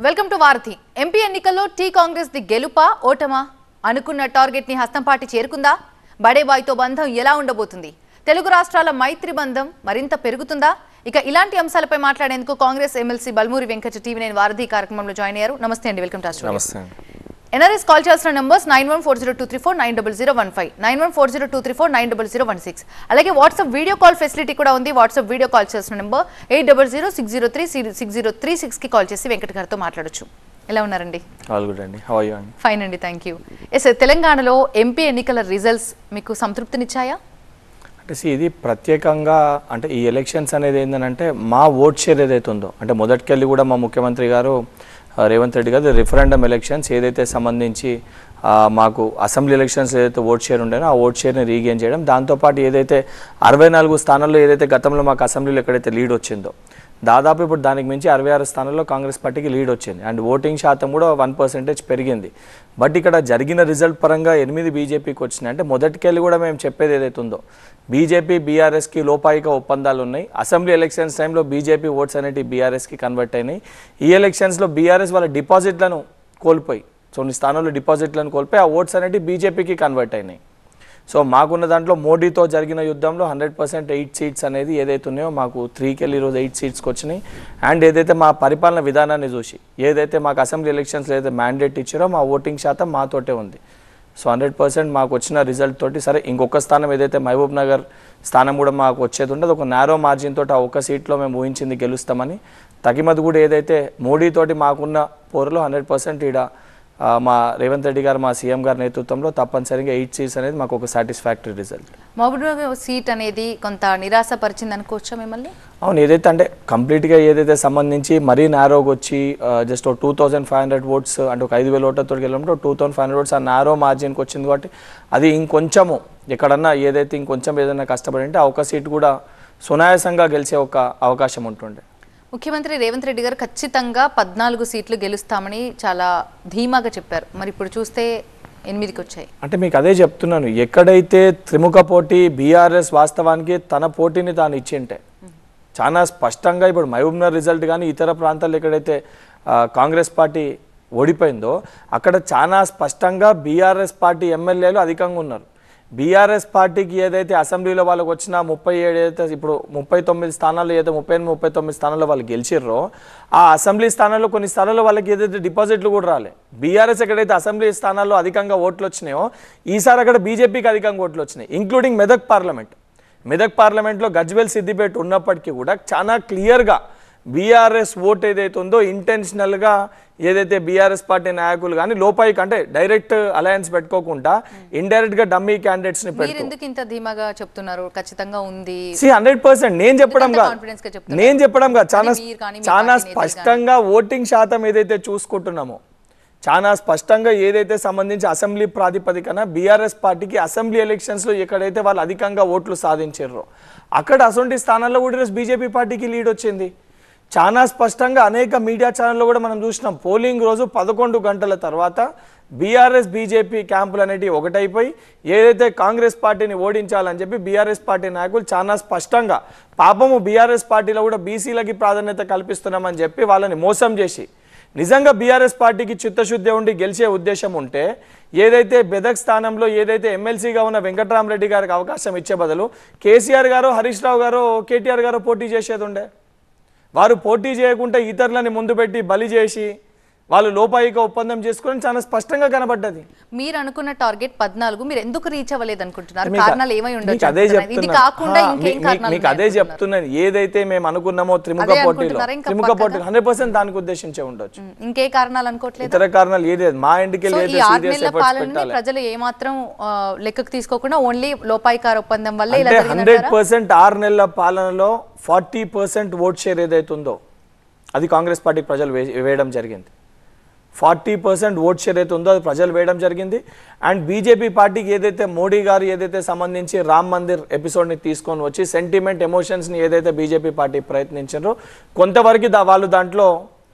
Welcome to Varadhi MP ఎన్నికల్లో T Congress ది గెలుపా ఓటమా అనుకున్న టార్గెట్ ని హస్తం పార్టీ చేరుకుందా బడేబాయ్తో బంధం ఎలా ఉండబోతుంది తెలుగు రాష్ట్రాల మైత్రి బంధం మరింత పెరుగుతుందా ఇక ఇలాంటి అంశాలపై మాట్లాడేందుకు కాంగ్రెస్ ఎమ్మెల్సీ బల్మూరి వెంకట టీవీ నేను వారధి కార్యక్రమంలో జాయిన్ అయ్యారు నమస్తే అండి వెల్కమ్ టు our studio. నమస్తే అండి ఎన్ఆర్ఎస్ కాల్ చేయాల్సిన numbers nine one four zero two three four nine double zero one five nine one four zero two three four nine double zero one six అలాగే WhatsApp video call facility కూడా ఉంది WhatsApp video call చేయాల్సిన number eight double zero six zero three six zero three సిక్స్కి call చేసి వెంకట గారితో మాట్లాడొచ్చు ఎలా ఉన్నారండి ఆల్ గుడ్ అండి హౌ యూ అండి ఫైన్ అండి థ్యాంక్ యూ ఎస్ తెలంగాణలో ఎంపీ ఎన్నికల రిజల్ట్స్ మీకు సంతృప్తినిచ్చాయా అంటే see, ఇది ప్రత్యేకంగా అంటే ఈ ఎలక్షన్స్ అనేది ఏంటంటే మా ఓట్ షేర్ ఏదైతే ఉందో అంటే మొదటికెళ్ళి కూడా మా ముఖ్యమంత్రి గారు ఆ, రేవంత్ రెడ్డి గారు రిఫరెండం ఎలక్షన్స్ ఏదైతే సంబంధించి ఆ, మాకు అసెంబ్లీ ఎలక్షన్స్ ఏదైతే ఓట్ షేర్ ఉండేనో ఆ ఓట్ షేర్ని రీగెయిన్ చేయడం దాంతోపాటు ఏదైతే అరవై నాలుగు స్థానాల్లో ఏదైతే గతంలో మాకు అసెంబ్లీలో ఎక్కడైతే లీడ్ వచ్చిందో దాదాపు ఇప్పుడు దానికి మించి అరవై ఆరు స్థానాల్లో కాంగ్రెస్ పార్టీకి లీడ్ వచ్చింది అండ్ ఓటింగ్ శాతం కూడా వన్ పర్సెంటేజ్ పెరిగింది బట్ ఇక్కడ జరిగిన రిజల్ట్ పరంగా ఎనిమిది బీజేపీకి వచ్చినాయి అంటే మొదటికెళ్ళి కూడా మేము చెప్పేది ఏదైతే ఉందో బీజేపీ బీఆర్ఎస్కి లోపాయిక ఒప్పందాలు ఉన్నాయి అసెంబ్లీ ఎలక్షన్స్ టైంలో బీజేపీ ఓట్స్ అనేవి బీఆర్ఎస్కి కన్వర్ట్ అయినాయి ఈ ఎలక్షన్స్లో బీఆర్ఎస్ వాళ్ళ డిపాజిట్లను కోల్పోయి కొన్ని స్థానాల్లో డిపాజిట్లను కోల్పోయి ఆ ఓట్స్ అనేవి బీజేపీకి కన్వర్ట్ అయినాయి సో మాకున్న దాంట్లో మోడీతో జరిగిన యుద్ధంలో హండ్రెడ్ పర్సెంట్ ఎయిట్ సీట్స్ అనేది ఏదైతే ఉన్నాయో మాకు త్రీకి వెళ్ళి ఈరోజు ఎయిట్ సీట్స్కి వచ్చినాయి అండ్ ఏదైతే మా పరిపాలన విధానాన్ని చూసి ఏదైతే మాకు అసెంబ్లీ ఎలక్షన్స్లో ఏదైతే మ్యాండేట్ ఇచ్చారో మా ఓటింగ్ శాతం మాతోటే ఉంది సో హండ్రెడ్ పర్సెంట్ మాకు వచ్చిన రిజల్ట్ తోటి సరే ఇంకొక స్థానం ఏదైతే మహబూబ్ నగర్ స్థానం కూడా మాకు వచ్చేది ఉండదు ఒక నేరో మార్జిన్ తోటి ఆ ఒక్క సీట్లో మేము ఊహించింది గెలుస్తామని తగిమతి కూడా ఏదైతే మోడీతోటి మాకున్న పోరులో హండ్రెడ్ పర్సెంట్ ఈడ ఆ, మా రేవంత్ రెడ్డి గారు మా సీఎం గారి నేతృత్వంలో తప్పనిసరిగా ఎయిట్ సీట్స్ అనేది మాకు ఒక సాటిస్ఫాక్టరీ రిజల్ట్ మహబూబ్నగర్ సీట్ అనేది కొంత నిరాశపరిచింది అనుకోవచ్చా మిమ్మల్ని అవును ఏదైతే అంటే కంప్లీట్గా ఏదైతే సంబంధించి మరీ నారోగా వచ్చి just two thousand five hundred votes అంటే ఒక ఐదు వేల ఓట్లతో వెళ్ళినప్పుడు two thousand five hundred votes ఆ నారో మార్జిన్కి వచ్చింది కాబట్టి అది ఇంకొంచెము ఎక్కడన్నా ఏదైతే ఇంకొంచెం ఏదైనా కష్టపడి ఉంటే ఆ ఒక సీట్ కూడా సునాయాసంగా గెలిచే ఒక అవకాశం ఉంటుండే ముఖ్యమంత్రి రేవంత్ రెడ్డి గారు ఖచ్చితంగా పద్నాలుగు సీట్లు గెలుస్తామని చాలా ధీమాగా చెప్పారు మరి ఇప్పుడు చూస్తే ఎనిమిదికి వచ్చాయి అంటే మీకు అదే చెప్తున్నాను ఎక్కడైతే త్రిముఖ పోటీ బీఆర్ఎస్ వాస్తవానికి తన పోటీని తాను ఇచ్చింటే చాలా స్పష్టంగా ఇప్పుడు మహబూబ్నగర్ రిజల్ట్ కానీ ఇతర ప్రాంతాల్లో ఎక్కడైతే ఆ, కాంగ్రెస్ పార్టీ ఓడిపోయిందో అక్కడ చాలా స్పష్టంగా బీఆర్ఎస్ పార్టీ ఎమ్మెల్యేలు అధికంగా ఉన్నారు బీఆర్ఎస్ పార్టీకి ఏదైతే అసెంబ్లీలో వాళ్ళకి వచ్చిన ముప్పై ఏడు ఏదైతే ఇప్పుడు ముప్పై తొమ్మిది స్థానాల్లో ఏదైతే ముప్పై ఎనిమిది ముప్పై తొమ్మిది స్థానాల్లో వాళ్ళు గెలిచిర్రో ఆ అసెంబ్లీ స్థానాల్లో కొన్ని స్థానాల్లో వాళ్ళకి ఏదైతే డిపాజిట్లు కూడా రాలే బీఆర్ఎస్ ఎక్కడైతే అసెంబ్లీ స్థానాల్లో అధికంగా ఓట్లు వచ్చినాయో ఈసారి అక్కడ బీజేపీకి అధికంగా ఓట్లు వచ్చినాయి ఇంక్లూడింగ్ మెదక్ పార్లమెంట్ మెదక్ పార్లమెంట్లో గజ్వేల్ సిద్దిపేట ఉన్నప్పటికీ కూడా చాలా క్లియర్గా బీఆర్ఎస్ ఓట్ ఏదైతే ఉందో ఇంటెన్షనల్గా ఏదైతే బీఆర్ఎస్ పార్టీ నాయకులు కానీ లోపాయికి అంటే డైరెక్ట్ అలయన్స్ పెట్టుకోకుండా ఇండైరెక్ట్గా డమ్మీ క్యాండిడేట్స్ని మీరు పెట్టుకో ఎందుకు ఇంత ధీమాగా చెప్తున్నారు ఖచ్చితంగా ఉంది సి హండ్రెడ్ పర్సెంట్ నేను చెప్పడం ఎందుకంత కాదు confidence గా చెప్తున్నారు? నేను చెప్పడం కాదు చాలా కానీ మీరు కానీ మీ చాలా పార్టీ నేతలు స్పష్టంగా ఓటింగ్ శాతం ఏదైతే చూసుకుంటున్నామో చాలా స్పష్టంగా ఏదైతే సంబంధించి అసెంబ్లీ ప్రాతిపదికన బీఆర్ఎస్ పార్టీకి అసెంబ్లీ ఎలక్షన్స్లో ఎక్కడైతే వాళ్ళు అధికంగా ఓట్లు సాధించారో అక్కడ అసొంటి స్థానాల్లో కూడా ఈరోజు బీజేపీ పార్టీకి లీడ్ వచ్చింది చాలా స్పష్టంగా అనేక మీడియా ఛానల్లో కూడా మనం చూసినాం పోలింగ్ రోజు పదకొండు గంటల తర్వాత బీఆర్ఎస్ బీజేపీ క్యాంపులు అనేటివి ఒకటైపోయి ఏదైతే కాంగ్రెస్ పార్టీని ఓడించాలని చెప్పి బీఆర్ఎస్ పార్టీ నాయకులు చాలా స్పష్టంగా పాపము బీఆర్ఎస్ పార్టీలో కూడా బీసీలకి ప్రాధాన్యత కల్పిస్తున్నామని చెప్పి వాళ్ళని మోసం చేసి నిజంగా బీఆర్ఎస్ పార్టీకి చిత్తశుద్ధి ఉండి గెలిచే ఉద్దేశం ఉంటే ఏదైతే బెదక్ స్థానంలో ఏదైతే ఎమ్మెల్సీగా ఉన్న వెంకటరామరెడ్డి గారికి అవకాశం ఇచ్చే బదులు కేసీఆర్ గారు హరీష్ రావు గారు కేటీఆర్ గారు పోటీ చేసేది ఉండే వారు పోటీ చేయకుండా ఇతరులని ముందు పెట్టి బలి చేసి వాళ్ళు లోపాయిక ఒప్పందం చేసుకొని చాలా స్పష్టంగా కనబడ్డది మీరు అనుకున్న టార్గెట్ పద్నాలుగు మీరు ఎందుకు రీచ్ అవ్వలేదు అనుకుంటున్నారు మీకు- కారణాలు ఏమై మీకు ఉండొచ్చు అదే అంటున్నాను. ఇది చెప్తున్నా. కాకుండా హా, ఇంకేం మీ- కారణాలు మీకు అదే ఉన్నాయి అంటున్నారు? చెప్తున్నాను ఏదైతే మేము అనుకున్నామో త్రిముఖ అదే పోటీలో అనుకుంటున్నారా? ఇంకా త్రిముఖ పక్కగా? పోటీ హండ్రెడ్ పర్సెంట్ దానికి ఉద్దేశించే ఉండొచ్చు ఉమ్, ఇంకే కారణాలు అనుకోవట్లేదు ఇతర కారణాలు ఏది లేదు. మా ఇంటికి సో వెళ్ళి ఈ ఆరు సీరియస్ నెలల ఎఫర్ట్స్ పాలనని పెట్టాలి ప్రజలు ఏమాత్రం ఆ, లెక్కకు తీసుకోకుండా ఓన్లీ లోపాయికార ఒప్పందం వల్లే ఇలా అంటే జరిగిందంటారా? హండ్రెడ్ పర్సెంట్ ఆరు నెలల పాలనలో ఫార్టీ పర్సెంట్ ఓట్ షేర్ ఏదైతే ఉందో అది కాంగ్రెస్ పార్టీ ప్రజలు వే- వేయడం జరిగింది ఫార్టీ పర్సెంట్ ఓట్ షేర్ అయితే ఉందో అది ప్రజలు వేయడం జరిగింది అండ్ బీజేపీ పార్టీకి ఏదైతే మోడీ గారు ఏదైతే సంబంధించి రామ్ మందిర్ ఎపిసోడ్ని తీసుకొని వచ్చి సెంటిమెంట్ ఎమోషన్స్ని ఏదైతే బీజేపీ పార్టీ ప్రయత్నించారో కొంతవరకు దా వాళ్ళు దాంట్లో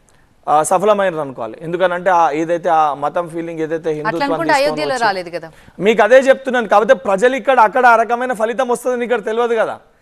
ఆ, సఫలమైనరు అనుకోవాలి ఎందుకనంటే ఆ ఏదైతే ఆ మతం ఫీలింగ్ ఏదైతే అట్లా హిందుత్వం అనుకుంటే అయోధ్యలో రాలేదు కదా మీకు అదే చెప్తున్నాను కాకపోతే ప్రజలు ఇక్కడ అక్కడ ఆ రకమైన ఫలితం వస్తుందని ఇక్కడ తెలియదు కదా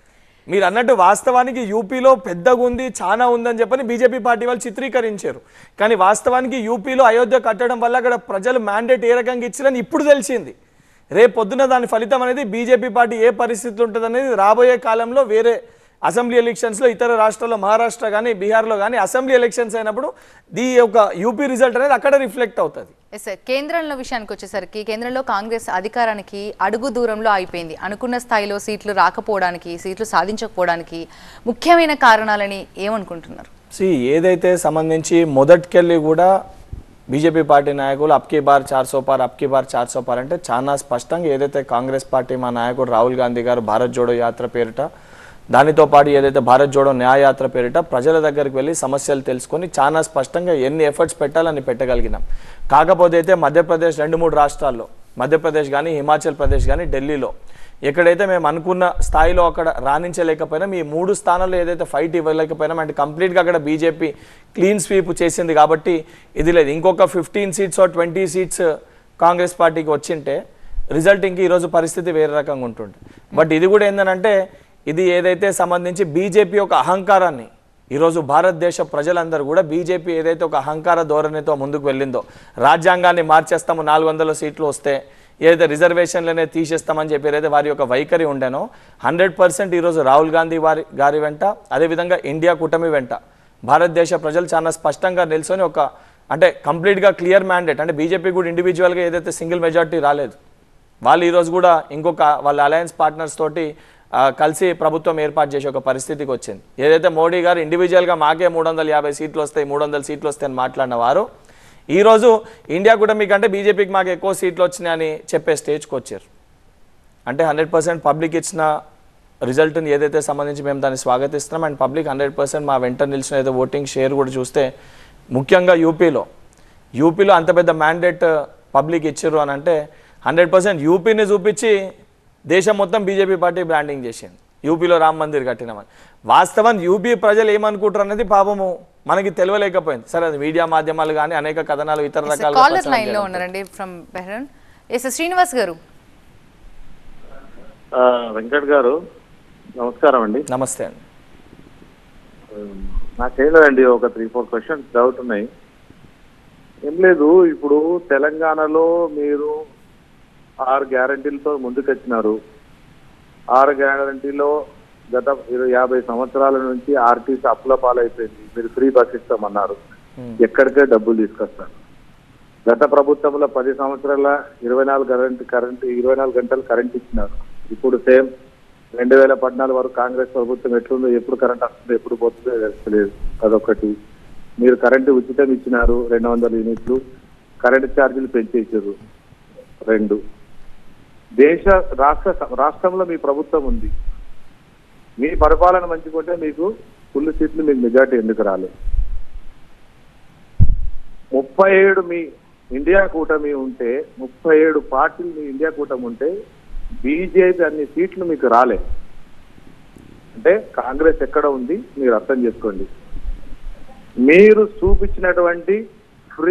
మీరు అన్నట్టు వాస్తవానికి యూపీలో పెద్దగా ఉంది చాలా ఉందని చెప్పని బీజేపీ పార్టీ వాళ్ళు చిత్రీకరించారు కానీ వాస్తవానికి యూపీలో అయోధ్య కట్టడం వల్ల అక్కడ ప్రజలు మ్యాండేట్ ఏ రకంగా ఇచ్చారని ఇప్పుడు తెలిసింది రేపు పొద్దున దాని ఫలితం అనేది బీజేపీ పార్టీ ఏ పరిస్థితి ఉంటుంది అనేది రాబోయే కాలంలో వేరే అసెంబ్లీ ఎలక్షన్స్లో ఇతర రాష్ట్రాల్లో మహారాష్ట్ర కానీ బీహార్లో కానీ అసెంబ్లీ ఎలక్షన్స్ అయినప్పుడు దీ యొక్క యూపీ రిజల్ట్ అనేది అక్కడ రిఫ్లెక్ట్ అవుతుంది ఎస్ సార్ కేంద్రంలో విషయానికి వచ్చేసరికి కేంద్రంలో కాంగ్రెస్ అధికారానికి అడుగు దూరంలో అయిపోయింది అనుకున్న స్థాయిలో సీట్లు రాకపోవడానికి సీట్లు సాధించకపోవడానికి ముఖ్యమైన కారణాలని ఏమనుకుంటున్నారు సి ఏదైతే సంబంధించి మొదటికెళ్ళి కూడా బీజేపీ పార్టీ నాయకులు అప్కీ బార్ చార్ సో పార్ అప్కీ బార్ చార్ సో పార్ అంటే చాలా స్పష్టంగా ఏదైతే కాంగ్రెస్ పార్టీ మా నాయకుడు రాహుల్ గాంధీ గారు భారత్ జోడో యాత్ర పేరిట దానితో పాటు ఏదైతే భారత్ జోడో న్యాయ యాత్ర పేరిట ప్రజల దగ్గరికి వెళ్ళి సమస్యలు తెలుసుకొని చాలా స్పష్టంగా ఎన్ని ఎఫర్ట్స్ పెట్టాలని పెట్టగలిగినాం కాకపోతే అయితే మధ్యప్రదేశ్ రెండు మూడు రాష్ట్రాల్లో మధ్యప్రదేశ్ కానీ హిమాచల్ ప్రదేశ్ కానీ ఢిల్లీలో ఎక్కడైతే మేము అనుకున్న స్థాయిలో అక్కడ రాణించలేకపోయినా ఈ మూడు స్థానాల్లో ఏదైతే ఫైట్ ఇవ్వలేకపోయినాం అంటే కంప్లీట్గా అక్కడ బీజేపీ క్లీన్ స్వీప్ చేసింది కాబట్టి ఇది లేదు ఇంకొక fifteen seats twenty seats Congress పార్టీకి వచ్చింటే రిజల్ట్ ఇంక ఈరోజు పరిస్థితి వేరే రకంగా ఉంటుండే బట్ ఇది కూడా ఏంటంటే ఇది ఏదైతే సంబంధించి బీజేపీ యొక్క అహంకారాన్ని ఈరోజు భారతదేశ ప్రజలందరూ కూడా బీజేపీ ఏదైతే ఒక అహంకార ధోరణితో ముందుకు వెళ్ళిందో రాజ్యాంగాన్ని మార్చేస్తాము నాలుగు వందల సీట్లు వస్తే ఏదైతే రిజర్వేషన్లనే తీసేస్తామని చెప్పి ఏదైతే వారి యొక్క వైఖరి ఉండేనో హండ్రెడ్ పర్సెంట్ ఈరోజు రాహుల్ గాంధీ వారి గారి వెంట అదేవిధంగా ఇండియా కూటమి వెంట భారతదేశ ప్రజలు చాలా స్పష్టంగా నిల్చొని ఒక అంటే కంప్లీట్గా క్లియర్ మ్యాండేట్ అంటే బీజేపీ కూడా ఇండివిజువల్గా ఏదైతే సింగిల్ మెజార్టీ రాలేదు వాళ్ళు ఈరోజు కూడా ఇంకొక వాళ్ళ అలయన్స్ పార్ట్నర్స్ తోటి ఆ, కలిసి ప్రభుత్వం ఏర్పాటు చేసే ఒక పరిస్థితికి వచ్చింది ఏదైతే మోడీ గారు ఇండివిజువల్గా మాకే మూడు వందల యాభై సీట్లు వస్తాయి మూడు వందల సీట్లు వస్తాయని మాట్లాడిన వారు ఈరోజు ఇండియా కూడా మీకంటే బీజేపీకి మాకు ఎక్కువ సీట్లు వచ్చినాయని చెప్పే స్టేజ్కి వచ్చారు అంటే హండ్రెడ్ పర్సెంట్ పబ్లిక్ ఇచ్చిన రిజల్ట్ని ఏదైతే సంబంధించి మేము దాన్ని స్వాగతిస్తున్నాం అండ్ పబ్లిక్ హండ్రెడ్ పర్సెంట్ మా వెంట నిలిచిన ఏదో ఓటింగ్ షేర్ కూడా చూస్తే ముఖ్యంగా యూపీలో యూపీలో అంత పెద్ద మ్యాండేట్ పబ్లిక్ ఇచ్చారు అని అంటే హండ్రెడ్ పర్సెంట్ యూపీని చూపించి దేశం మొత్తం బీజేపీ పార్టీ బ్రాండింగ్ చేసింది యూపీలో రామ్ మందిర్ కట్టినామని వాస్తవం యూపీ ప్రజలు ఏమనుకుంటారు అనేది పాపము మనకి తెలియలేకపోయింది సరే అది మీడియా మాధ్యమాలు కానీ అనేక కథనాలు ఇతర రకాలుగా కాలర్ ప్రచారం లైన్ లో చేయడం. ఉన్నారండి ఫ్రమ్ బెహ్రన్ ఎస్ శ్రీనివాస్ గారు ఆ, వెంకట్ గారు నమస్కారం అండి నమస్తే అండి నాకేం లేదండి ఒక త్రీ ఫోర్ క్వశ్చన్స్ డౌట్ ఉన్నాయి ఏం లేదు ఇప్పుడు తెలంగాణలో మీరు ఆరు గ్యారంటీలతో ముందుకొచ్చినారు ఆరు గ్యారంటీలో గత ఇరవై యాభై సంవత్సరాల నుంచి ఆర్టీసీ అప్పుల పాలైపోయింది మీరు ఫ్రీ బస్ ఇస్తామన్నారు ఎక్కడికే డబ్బులు తీసుకొస్తారు గత ప్రభుత్వంలో పది సంవత్సరాల ఇరవై నాలుగు కరెంట్ కరెంట్ ఇరవై నాలుగు గంటలు కరెంట్ ఇచ్చినారు ఇప్పుడు సేమ్ రెండు వేల పద్నాలుగు వరకు కాంగ్రెస్ ప్రభుత్వం ఎట్లుందో ఎప్పుడు కరెంట్ వస్తుందో ఎప్పుడు పోతుందో తెలుస్తలేదు అదొకటి మీరు కరెంటు ఉచితం ఇచ్చినారు రెండు వందల యూనిట్లు కరెంటు ఛార్జీలు పెంచేసారు రెండు దేశ రాష్ట్ర రాష్ట్రంలో మీ ప్రభుత్వం ఉంది మీ పరిపాలన మంచిగుంటే మీకు ఫుల్ సీట్లు మీకు మెజార్టీ ఎందుకు రాలేదు ముప్పై ఏడు మీ ఇండియా కూటమి ఉంటే ముప్పై ఏడు పార్టీలు మీ ఇండియా కూటమి ఉంటే బీజేపీ అన్ని సీట్లు మీకు రాలే అంటే కాంగ్రెస్ ఎక్కడ ఉంది మీరు అర్థం చేసుకోండి మీరు చూపించినటువంటి ఫ్రీ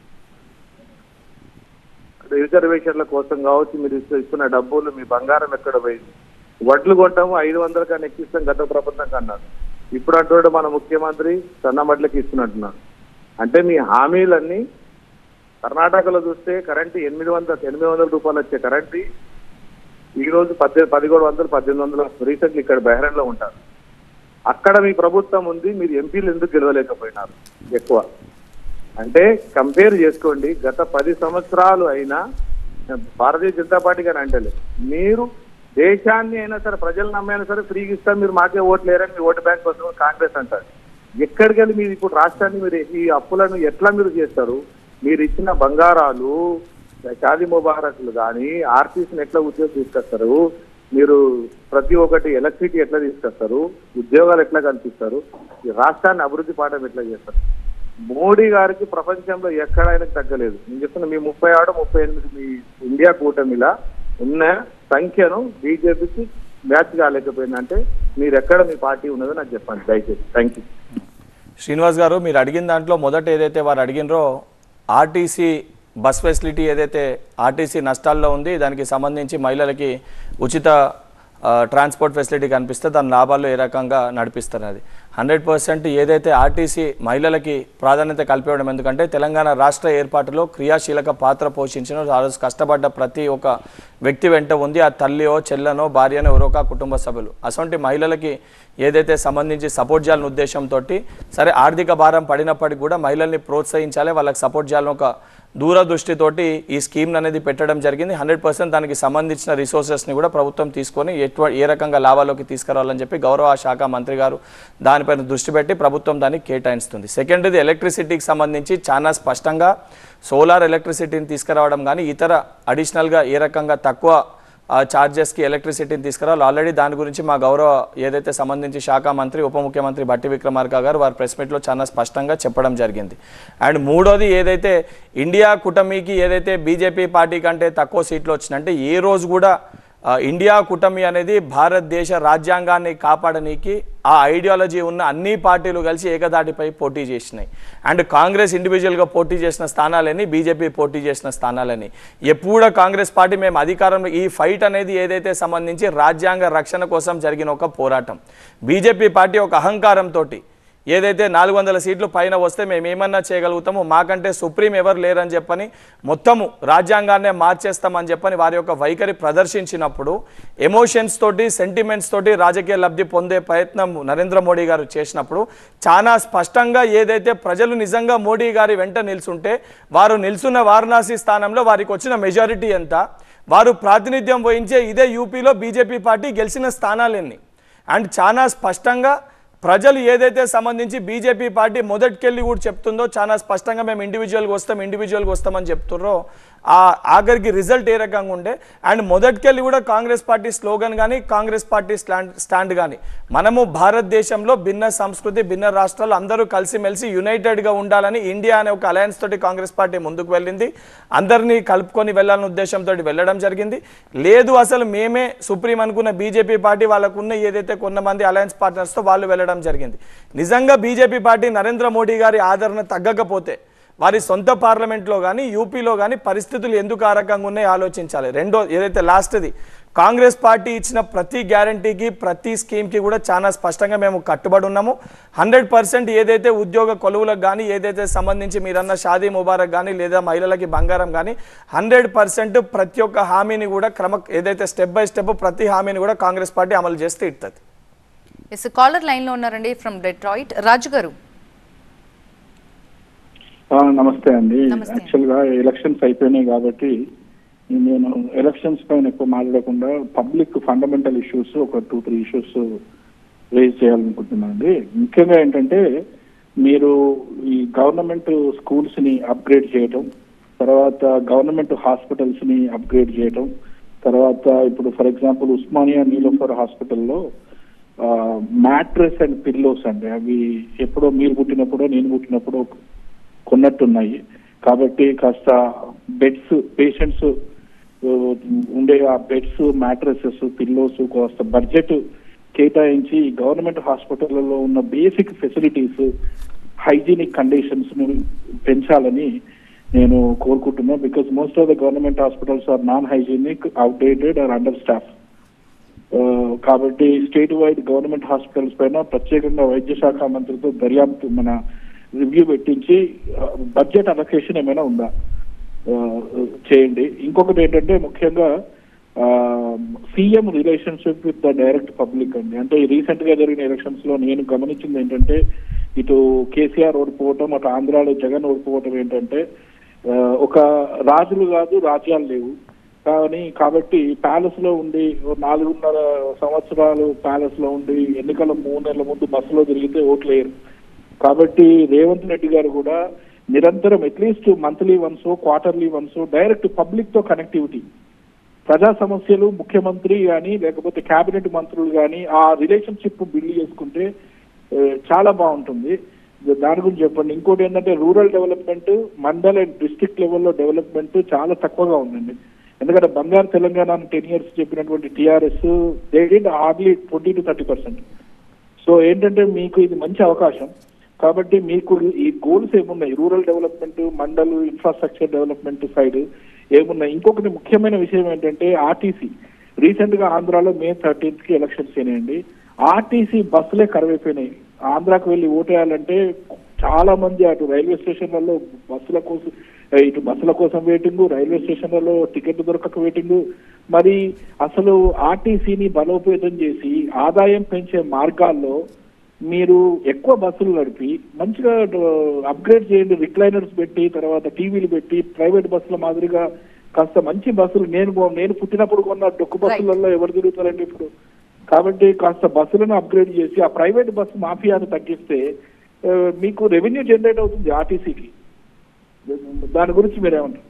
రిజర్వేషన్ల కోసం కావచ్చు మీరు ఇస్తు- ఇస్తున్న డబ్బులు మీ బంగారం ఎక్కడ పోయింది వడ్లు కొంటాము ఐదు వందల కన్నా ఎక్కిస్తాం గత ప్రభుత్వం కన్నారు ఇప్పుడు అంటున్నాడు మన ముఖ్యమంత్రి సన్నమడ్లకి ఇస్తున్నట్టున్నారు అంటే మీ హామీలన్నీ కర్ణాటకలో చూస్తే కరెంటు ఎనిమిది వందల ఎనిమిది వందల రూపాయలు వచ్చే కరెంటు ఈ రోజు పద్దెనిమిది పదిహేడు వందలు పద్దెనిమిది వందలు రీసెంట్లీ ఇక్కడ బహ్రెయిన్ లో ఉంటారు అక్కడ మీ ప్రభుత్వం ఉంది మీరు ఎంపీలు ఎందుకు గెలవలేకపోయినారు ఎక్కువ అంటే కంపేర్ చేసుకోండి గత పది సంవత్సరాలు అయినా భారతీయ జనతా పార్టీ కానీ అంటలే మీరు దేశాన్ని అయినా సరే ప్రజలు నమ్మైనా సరే ఫ్రీగా ఇస్తాం మీరు మాకే ఓట్లు లేరని మీ ఓటు బ్యాంక్ కోసం కాంగ్రెస్ అంటారు ఎక్కడికి వెళ్ళి మీరు ఇప్పుడు రాష్ట్రాన్ని మీరు ఈ అప్పులను ఎట్లా మీరు చేస్తారు మీరు ఇచ్చిన బంగారాలు షాదీ ముబారక్లు కానీ ఆర్టీసీని ఎట్లా ఉద్యోగం తీసుకొస్తారు మీరు ప్రతి ఒక్కటి ఎలక్ట్రిసిటీ ఎట్లా తీసుకొస్తారు ఉద్యోగాలు ఎట్లా కల్పిస్తారు ఈ రాష్ట్రాన్ని అభివృద్ధి పాఠం ఎట్లా చేస్తారు మోడీ గారికి ప్రపంచంలో ఎక్కడ ఆయనకు తగ్గలేదు నేను చెప్తున్నా మీ ముప్పై ఆరు ముప్పై ఎనిమిది మీ ఇండియా కూటమిలా ఉన్న సంఖ్యను బీజేపీకి మ్యాచ్ కాలేకపోయిందంటే మీరు ఎక్కడ మీ పార్టీ ఉన్నదో నాకు చెప్పండి దయచేసి థ్యాంక్ యూ శ్రీనివాస్ గారు మీరు అడిగిన దాంట్లో మొదట ఏదైతే వారు అడిగినరో ఆర్టీసీ బస్ ఫెసిలిటీ ఏదైతే ఆర్టీసీ నష్టాల్లో ఉంది దానికి సంబంధించి మహిళలకి ఉచిత ట్రాన్స్పోర్ట్ ఫెసిలిటీ కనిపిస్తే దాని లాభాలు ఏ రకంగా నడిపిస్తారు అది హండ్రెడ్ పర్సెంట్ ఏదైతే ఆర్టీసీ మహిళలకి ప్రాధాన్యత కల్పించడం ఎందుకంటే తెలంగాణ రాష్ట్ర ఏర్పాటులో క్రియాశీలక పాత్ర పోషించిన ఆ రోజు కష్టపడ్డ ప్రతి ఒక్క వ్యక్తి వెంట ఉంది ఆ తల్లియో చెల్లనో భార్యనో ఎవరో ఒక కుటుంబ సభ్యులు అటువంటి మహిళలకి ఏదైతే సంబంధించి సపోర్ట్ చేయాలని ఉద్దేశంతో సరే ఆర్థిక భారం పడినప్పటికీ కూడా మహిళల్ని ప్రోత్సహించాలి వాళ్ళకి సపోర్ట్ చేయాలని ఒక దూరదృష్టితోటి ఈ స్కీమ్ అనేది పెట్టడం జరిగింది హండ్రెడ్ పర్సెంట్ దానికి సంబంధించిన రిసోర్సెస్ని కూడా ప్రభుత్వం తీసుకొని ఎట్వ ఏ రకంగా లాభాల్లోకి తీసుకురావాలని చెప్పి గౌరవ శాఖ మంత్రి గారు దానిపైన దృష్టి పెట్టి ప్రభుత్వం దాన్ని కేటాయిస్తుంది సెకండ్ది ఎలక్ట్రిసిటీకి సంబంధించి చాలా స్పష్టంగా సోలార్ ఎలక్ట్రిసిటీని తీసుకురావడం కానీ ఇతర అడిషనల్గా ఏ రకంగా తక్కువ ఆ ఛార్జెస్కి ఎలక్ట్రిసిటీని తీసుకురావాలి ఆల్రెడీ దాని గురించి మా గౌరవ ఏదైతే సంబంధించి శాఖ మంత్రి ఉప ముఖ్యమంత్రి బట్టి విక్రమార్క గారు వారి ప్రెస్ మీట్లో చాలా స్పష్టంగా చెప్పడం జరిగింది అండ్ మూడోది ఏదైతే ఇండియా కూటమికి ఏదైతే బీజేపీ పార్టీ కంటే తక్కువ సీట్లు వచ్చినాయంటే ఏ రోజు కూడా ఆ, ఇండియా కూటమి అనేది భారతదేశ రాజ్యాంగాన్ని కాపాడనీకి ఆ ఐడియాలజీ ఉన్న అన్ని పార్టీలు కలిసి ఏకదాటిపై పోటీ చేసినాయి అండ్ కాంగ్రెస్ ఇండివిజువల్గా పోటీ చేసిన స్థానాలని బీజేపీ పోటీ చేసిన స్థానాలని ఎప్పుడు కూడా కాంగ్రెస్ పార్టీ మేము అధికారంలో ఈ ఫైట్ అనేది ఏదైతే సంబంధించి రాజ్యాంగ రక్షణ కోసం జరిగిన ఒక పోరాటం బీజేపీ పార్టీ ఒక అహంకారంతో ఏదైతే నాలుగు వందల సీట్లు పైన వస్తే మేము ఏమన్నా చేయగలుగుతామో మాకంటే సుప్రీం ఎవరు లేరని చెప్పని మొత్తము రాజ్యాంగాన్నే మార్చేస్తామని చెప్పని వారి యొక్క వైఖరి ప్రదర్శించినప్పుడు ఎమోషన్స్ తోటి సెంటిమెంట్స్ తోటి రాజకీయ లబ్ధి పొందే ప్రయత్నం నరేంద్ర మోడీ గారు చేసినప్పుడు చాలా స్పష్టంగా ఏదైతే ప్రజలు నిజంగా మోడీ గారి వెంట నిల్చుంటే వారు నిల్చున్న వారణాసి స్థానంలో వారికి వచ్చిన మెజారిటీ ఎంత వారు ప్రాతినిధ్యం వహించే ఇదే యూపీలో బీజేపీ పార్టీ గెలిచిన స్థానాలెన్ని అండ్ చాలా స్పష్టంగా ప్రజలు ఏదైతే సంబంధించి బీజేపీ పార్టీ మొదటికెళ్ళి కూడా చెప్తుందో చాలా స్పష్టంగా మేము ఇండివిజువల్గా వస్తాం ఇండివిజువల్గా వస్తామని చెప్తున్నారో ఆ ఆఖరికి రిజల్ట్ ఏ రకంగా ఉండే అండ్ మొదటికెళ్ళి కూడా కాంగ్రెస్ పార్టీ స్లోగన్ కానీ కాంగ్రెస్ పార్టీ స్టాండ్ స్టాండ్ కానీ మనము భారతదేశంలో భిన్న సంస్కృతి భిన్న రాష్ట్రాలు అందరూ కలిసిమెలిసి యునైటెడ్గా ఉండాలని ఇండియా అనే ఒక అలయన్స్ తోటి కాంగ్రెస్ పార్టీ ముందుకు వెళ్ళింది అందరినీ కలుపుకొని వెళ్ళాలనే ఉద్దేశంతో వెళ్ళడం జరిగింది లేదు అసలు మేమే సుప్రీం అనుకున్న బీజేపీ పార్టీ వాళ్ళకున్న ఏదైతే కొంతమంది అలయన్స్ పార్ట్నర్స్తో వాళ్ళు వెళ్ళడం జరిగింది నిజంగా బీజేపీ పార్టీ నరేంద్ర మోడీ గారి ఆదరణ తగ్గకపోతే వారి సొంత పార్లమెంట్లో కానీ యూపీలో కానీ పరిస్థితులు ఎందుకు ఆ రకంగా ఉన్నాయో ఆలోచించాలి రెండో ఏదైతే లాస్ట్ది కాంగ్రెస్ పార్టీ ఇచ్చిన ప్రతి గ్యారంటీకి ప్రతి స్కీమ్కి కూడా చాలా స్పష్టంగా మేము కట్టుబడి ఉన్నాము హండ్రెడ్ పర్సెంట్ ఏదైతే ఉద్యోగ కొలువులకు కానీ ఏదైతే సంబంధించి మీరన్న షాదీ ముబారక్ కానీ లేదా మహిళలకి బంగారం కానీ హండ్రెడ్ పర్సెంట్ ప్రతి ఒక్క హామీని కూడా క్రమ ఏదైతే స్టెప్ బై స్టెప్ ప్రతి హామీని కూడా కాంగ్రెస్ పార్టీ అమలు చేస్తే ఇస్తుంది ఎస్ కాలర్ లైన్లో ఉన్నారండి ఫ్రమ్ డెట్రాయిట్ రాజు గారు ఆ, నమస్తే అండి నమస్తే. యాక్చువల్ గా ఎలక్షన్స్ అయిపోయినాయి కాబట్టి నేను ఎలక్షన్స్ పైన ఎక్కువ మాట్లాడకుండా పబ్లిక్ ఫండమెంటల్ ఇష్యూస్ ఒక టూ త్రీ ఇష్యూస్ రేజ్ చేయాలనుకుంటున్నాను అండి ముఖ్యంగా ఏంటంటే మీరు ఈ గవర్నమెంట్ స్కూల్స్ ని అప్గ్రేడ్ చేయటం తర్వాత గవర్నమెంట్ హాస్పిటల్స్ ని అప్గ్రేడ్ చేయటం తర్వాత ఇప్పుడు ఫర్ ఎగ్జాంపుల్ ఉస్మానియా నీలోఫర్ హాస్పిటల్లో మ్యాట్రెస్ అండ్ పిల్లోస్ అండి అవి ఎప్పుడో మీరు పుట్టినప్పుడో నేను పుట్టినప్పుడో కొన్నట్టున్నాయి కాబట్టి కాస్త బెడ్స్ పేషెంట్స్ ఉండే ఆ బెడ్స్ మ్యాట్రసెస్ పిల్లోస్ కాస్త బడ్జెట్ కేటాయించి గవర్నమెంట్ హాస్పిటల్లో ఉన్న బేసిక్ ఫెసిలిటీస్ హైజీనిక్ కండిషన్స్ ను పెంచాలని నేను కోరుకుంటున్నా because most of the government hospitals are non hygienic outdated are under staff కాబట్టి స్టేట్ వైడ్ గవర్నమెంట్ హాస్పిటల్స్ పైన ప్రత్యేకంగా వైద్య శాఖ మంత్రితో దర్యాప్తు మన రివ్యూ పెట్టించి బడ్జెట్ అలొకేషన్ ఏమైనా ఉందా ఆ, చేయండి ఇంకొకటి ఏంటంటే ముఖ్యంగా CM relationship with the direct public అండి అంటే రీసెంట్ గా జరిగిన ఎలక్షన్స్ లో నేను గమనించింది ఏంటంటే ఇటు కేసీఆర్ ఓడిపోవటం అటు ఆంధ్రాలో జగన్ ఓడిపోవటం ఏంటంటే ఆ, ఒక రాజులు కాదు రాజ్యాలు లేవు కానీ కాబట్టి ప్యాలెస్ లో ఉండి ఓ నాలుగున్నర సంవత్సరాలు ప్యాలెస్ లో ఉండి ఎన్నికల మూడు నెలల ముందు బస్సులో తిరిగితే ఓట్లు వేయరు కాబట్టి రేవంత్ రెడ్డి గారు కూడా నిరంతరం at least monthly once quarterly once direct public తో కనెక్టివిటీ ప్రజా సమస్యలు ముఖ్యమంత్రి కానీ లేకపోతే కేబినెట్ మంత్రులు కానీ ఆ రిలేషన్షిప్ బిల్డ్ చేసుకుంటే ఆ, చాలా బాగుంటుంది దాని గురించి చెప్పండి ఇంకోటి ఏంటంటే rural development mandal and district లెవెల్లో డెవలప్మెంట్ చాలా తక్కువగా ఉందండి ఎందుకంటే బంగారు తెలంగాణ టెన్ ఇయర్స్ చెప్పినటువంటి TRS they did hardly twenty to thirty percent so ఏంటంటే మీకు ఇది మంచి అవకాశం కాబట్టి మీకు ఈ గోల్స్ ఏమున్నాయి rural development mandal infrastructure development side ఏమున్నాయి ఇంకొకటి ముఖ్యమైన విషయం ఏంటంటే ఆర్టీసీ రీసెంట్ గా ఆంధ్రాలో మే థర్టీన్త్ కి ఎలక్షన్స్ అయినాయండి ఆర్టీసీ బస్సులే కరువైపోయినాయి ఆంధ్రాకు వెళ్ళి ఓటేయాలంటే చాలా మంది అటు రైల్వే స్టేషన్లలో బస్సుల కోసం ఇటు బస్సుల కోసం వెయిటింగ్ రైల్వే స్టేషన్లలో టికెట్ దొరకక వెయిటింగ్ మరి అసలు ఆర్టీసీని బలోపేతం చేసి ఆదాయం పెంచే మార్గాల్లో మీరు ఎక్కువ బస్సులు నడిపి మంచిగా అప్గ్రేడ్ చేయండి రిక్లైనర్స్ పెట్టి తర్వాత టీవీలు పెట్టి ప్రైవేట్ బస్సుల మాదిరిగా కాస్త మంచి బస్సులు నేను కొ- నేను పుట్టినప్పుడు కొన్న డొక్కు బస్సులలో ఎవరు తిరుగుతారండి ఇప్పుడు కాబట్టి కాస్త బస్సులను అప్గ్రేడ్ చేసి ఆ ప్రైవేట్ బస్సు మాఫియాను తగ్గిస్తే ఆ, మీకు రెవెన్యూ జనరేట్ అవుతుంది ఆర్టీసీకి దాని గురించి మీరేమంటారు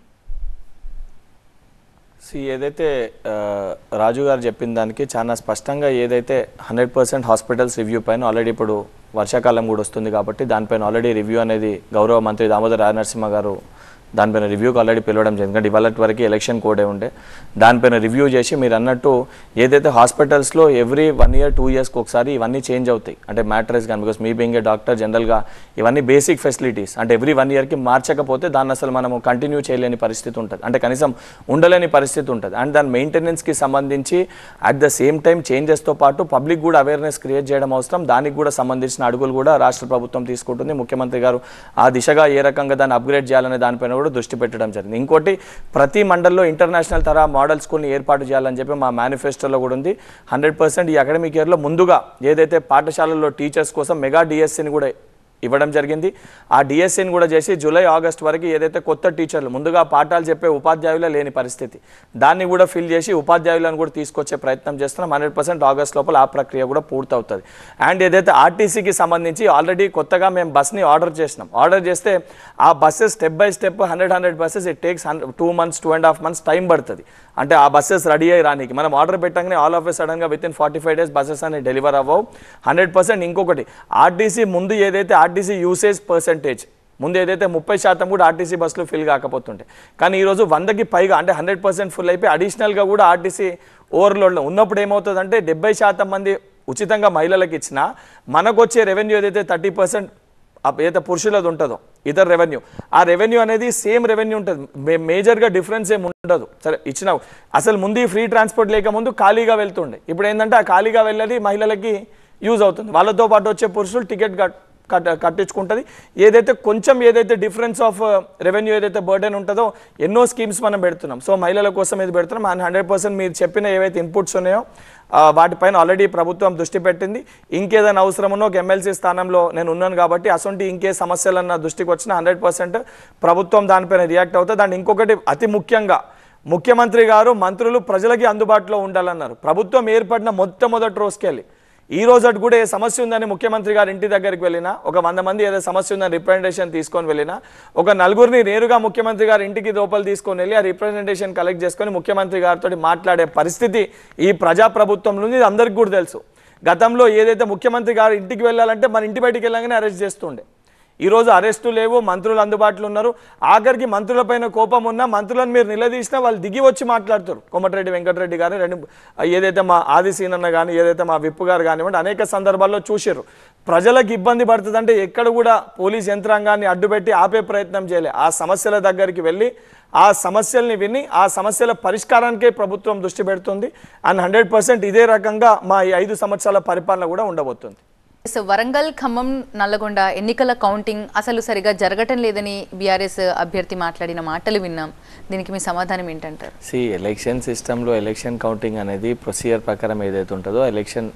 సి ఏదైతే ఆ, రాజు గారు చెప్పిన దానికి చాలా స్పష్టంగా ఏదైతే హండ్రెడ్ పర్సెంట్ హాస్పిటల్స్ రివ్యూ పైన ఆల్రెడీ ఇప్పుడు వర్షాకాలం కూడా వస్తుంది కాబట్టి దానిపైన ఆల్రెడీ రివ్యూ అనేది గౌరవ మంత్రి దామోదర్ రాజనరసింహ గారు దానిపైన రివ్యూకి ఆల్రెడీ పిలవడం జరిగింది ఎందుకంటే ఇవాళ వరకు ఎలక్షన్ కోడే ఉండే దానిపైన రివ్యూ చేసి మీరు అన్నట్టు ఏదైతే హాస్పిటల్స్లో ఎవ్రీ వన్ ఇయర్ టూ ఇయర్స్కి ఒకసారి ఇవన్నీ చేంజ్ అవుతాయి అంటే మ్యాట్రెస్ కానీ because me being a doctor జనరల్గా ఇవన్నీ బేసిక్ ఫెసిలిటీస్ అంటే ఎవ్రీ వన్ ఇయర్కి మార్చకపోతే దాన్ని అసలు మనము కంటిన్యూ చేయలేని పరిస్థితి ఉంటుంది అంటే కనీసం ఉండలేని పరిస్థితి ఉంటుంది అండ్ దాని మెయింటెనెన్స్కి సంబంధించి అట్ ద సేమ్ టైం చేంజెస్తో పాటు పబ్లిక్ కూడా అవేర్నెస్ క్రియేట్ చేయడం అవసరం దానికి కూడా సంబంధించిన అడుగులు కూడా రాష్ట్ర ప్రభుత్వం తీసుకుంటుంది ముఖ్యమంత్రి గారు ఆ దిశగా ఏ రకంగా దాన్ని అప్గ్రేడ్ చేయాలనే దానిపైన కూడా దృష్టి పెట్టడం జరిగింది ఇంకోటి ప్రతి మండల్లో ఇంటర్నేషనల్ తరహా మోడల్ స్కూల్ని ఏర్పాటు చేయాలని చెప్పి మా మేనిఫెస్టోలో కూడా ఉంది హండ్రెడ్ పర్సెంట్ ఈ అకాడమిక్ ఇయర్లో ముందుగా ఏదైతే పాఠశాలల్లో టీచర్స్ కోసం మెగా డిఎస్సిని కూడా ఇవ్వడం జరిగింది ఆ డిఎస్సిని కూడా చేసి జూలై ఆగస్ట్ వరకు ఏదైతే కొత్త టీచర్లు ముందుగా పాఠాలు చెప్పే ఉపాధ్యాయులే లేని పరిస్థితి దాన్ని కూడా ఫిల్ చేసి ఉపాధ్యాయులను కూడా తీసుకొచ్చే ప్రయత్నం చేస్తున్నాం హండ్రెడ్ పర్సెంట్ ఆగస్ట్ లోపల ఆ ప్రక్రియ కూడా పూర్తవుతుంది అండ్ ఏదైతే ఆర్టీసీకి సంబంధించి ఆల్రెడీ కొత్తగా మేము బస్ని ఆర్డర్ చేసినాం ఆర్డర్ చేస్తే ఆ buses step by step hundred hundred buses it takes two months two and half months time పడుతుంది అంటే ఆ బస్సెస్ రెడీ అయ్యి రానికి మనం ఆర్డర్ పెట్టగానే ఆల్ ఆఫ్ ఎ సడన్గా within forty five days buses అనేవి డెలివర్ అవ్వవు హండ్రెడ్ పర్సెంట్ ఇంకొకటి ఆర్టీసీ ముందు ఏదైతే ఆర్టీసీ యూసేజ్ పర్సెంటేజ్ ముందు ఏదైతే ముప్పై శాతం కూడా ఆర్టీసీ బస్సులు ఫిల్ కాకపోతుంటే కానీ ఈరోజు వందకి పైగా అంటే హండ్రెడ్ పర్సెంట్ ఫుల్ అయిపోయి అడిషనల్గా కూడా ఆర్టీసీ ఓవర్లోడ్లో ఉన్నప్పుడు ఏమవుతుందంటే డెబ్బై శాతం మంది ఉచితంగా మహిళలకు ఇచ్చినా మనకు వచ్చే రెవెన్యూ ఏదైతే థర్టీ పర్సెంట్ ఏదైతే పురుషులది ఉంటుందో ఇతర రెవెన్యూ ఆ రెవెన్యూ అనేది సేమ్ రెవెన్యూ ఉంటుంది మే- మేజర్గా డిఫరెన్స్ ఏమి ఉండదు సరే ఇచ్చిన అసలు ముందు ఈ ఫ్రీ ట్రాన్స్పోర్ట్ లేక ముందు ఖాళీగా వెళ్తుండే ఇప్పుడు ఏంటంటే ఆ ఖాళీగా వెళ్ళేది మహిళలకి యూజ్ అవుతుంది వాళ్ళతో పాటు వచ్చే పురుషులు టికెట్ కట్ కట్ కట్టించుకుంటుంది ఏదైతే కొంచెం ఏదైతే డిఫరెన్స్ ఆఫ్ రెవెన్యూ ఏదైతే బర్డెన్ ఉంటుందో ఎన్నో స్కీమ్స్ మనం పెడుతున్నాం సో మహిళల కోసం ఇది పెడుతున్నాం అండ్ హండ్రెడ్ పర్సెంట్ మీరు చెప్పిన ఏవైతే ఇన్పుట్స్ ఉన్నాయో ఆ, వాటిపైన ఆల్రెడీ ప్రభుత్వం దృష్టి పెట్టింది ఇంకేదైనా అవసరం ఉన్నా ఒక ఎమ్మెల్సీ స్థానంలో నేను ఉన్నాను కాబట్టి అసొంటి ఇంకే సమస్యలు నా దృష్టికి వచ్చిన హండ్రెడ్ పర్సెంట్ ప్రభుత్వం దానిపైన రియాక్ట్ అవుతుంది అండ్ ఇంకొకటి అతి ముఖ్యంగా ముఖ్యమంత్రి గారు మంత్రులు ప్రజలకి అందుబాటులో ఉండాలన్నారు ప్రభుత్వం ఏర్పడిన మొట్టమొదటి రోజుకెళ్ళి ఈ రోజు అటు కూడా ఏ సమస్య ఉందని ముఖ్యమంత్రి గారి ఇంటి దగ్గరికి వెళ్ళినా ఒక వంద మంది ఏదో సమస్య ఉందని రిప్రజెంటేషన్ తీసుకొని వెళ్ళినా ఒక నలుగురిని నేరుగా ముఖ్యమంత్రి గారి ఇంటికి లోపల తీసుకొని వెళ్ళి ఆ రిప్రజెంటేషన్ కలెక్ట్ చేసుకొని ముఖ్యమంత్రి గారితో మాట్లాడే పరిస్థితి ఈ ప్రజాప్రభుత్వంలో ఉంది ఇది అందరికీ కూడా తెలుసు గతంలో ఏదైతే ముఖ్యమంత్రి గారి ఇంటికి వెళ్ళాలంటే మన ఇంటి బయటికి వెళ్ళగానే అరెస్ట్ చేస్తుండే ఈరోజు అరెస్టు లేవు మంత్రులు అందుబాటులో ఉన్నారు ఆఖరికి మంత్రులపైన కోపం ఉన్నా మంత్రులను మీరు నిలదీసినా వాళ్ళు దిగి వచ్చి మాట్లాడుతారు కోమటిరెడ్డి వెంకటరెడ్డి గారు రెండు ఏదైతే మా ఆది సీనన్న కానీ ఏదైతే మా విప్పు గారు కానివ్వండి అనేక సందర్భాల్లో చూసారు ప్రజలకు ఇబ్బంది పడుతుందంటే ఎక్కడ కూడా పోలీస్ యంత్రాంగాన్ని అడ్డుపెట్టి ఆపే ప్రయత్నం చేయలే ఆ సమస్యల దగ్గరికి వెళ్ళి ఆ సమస్యల్ని విని ఆ సమస్యల పరిష్కారానికే ప్రభుత్వం దృష్టి పెడుతుంది అండ్ హండ్రెడ్ పర్సెంట్ ఇదే రకంగా మా ఈ ఐదు సంవత్సరాల పరిపాలన కూడా ఉండబోతుంది ఎస్, వరంగల్ ఖమ్మం నల్లగొండ ఎన్నికల కౌంటింగ్ అసలు సరిగా జరగటం లేదని బీఆర్ఎస్ అభ్యర్థి మాట్లాడిన మాటలు విన్నాం దీనికి మీ సమాధానం ఏంటంటారు సి ఎలక్షన్ సిస్టంలో ఎలక్షన్ కౌంటింగ్ అనేది ప్రొసీజర్ ప్రకారం ఏదైతే ఉంటుందో ఎలక్షన్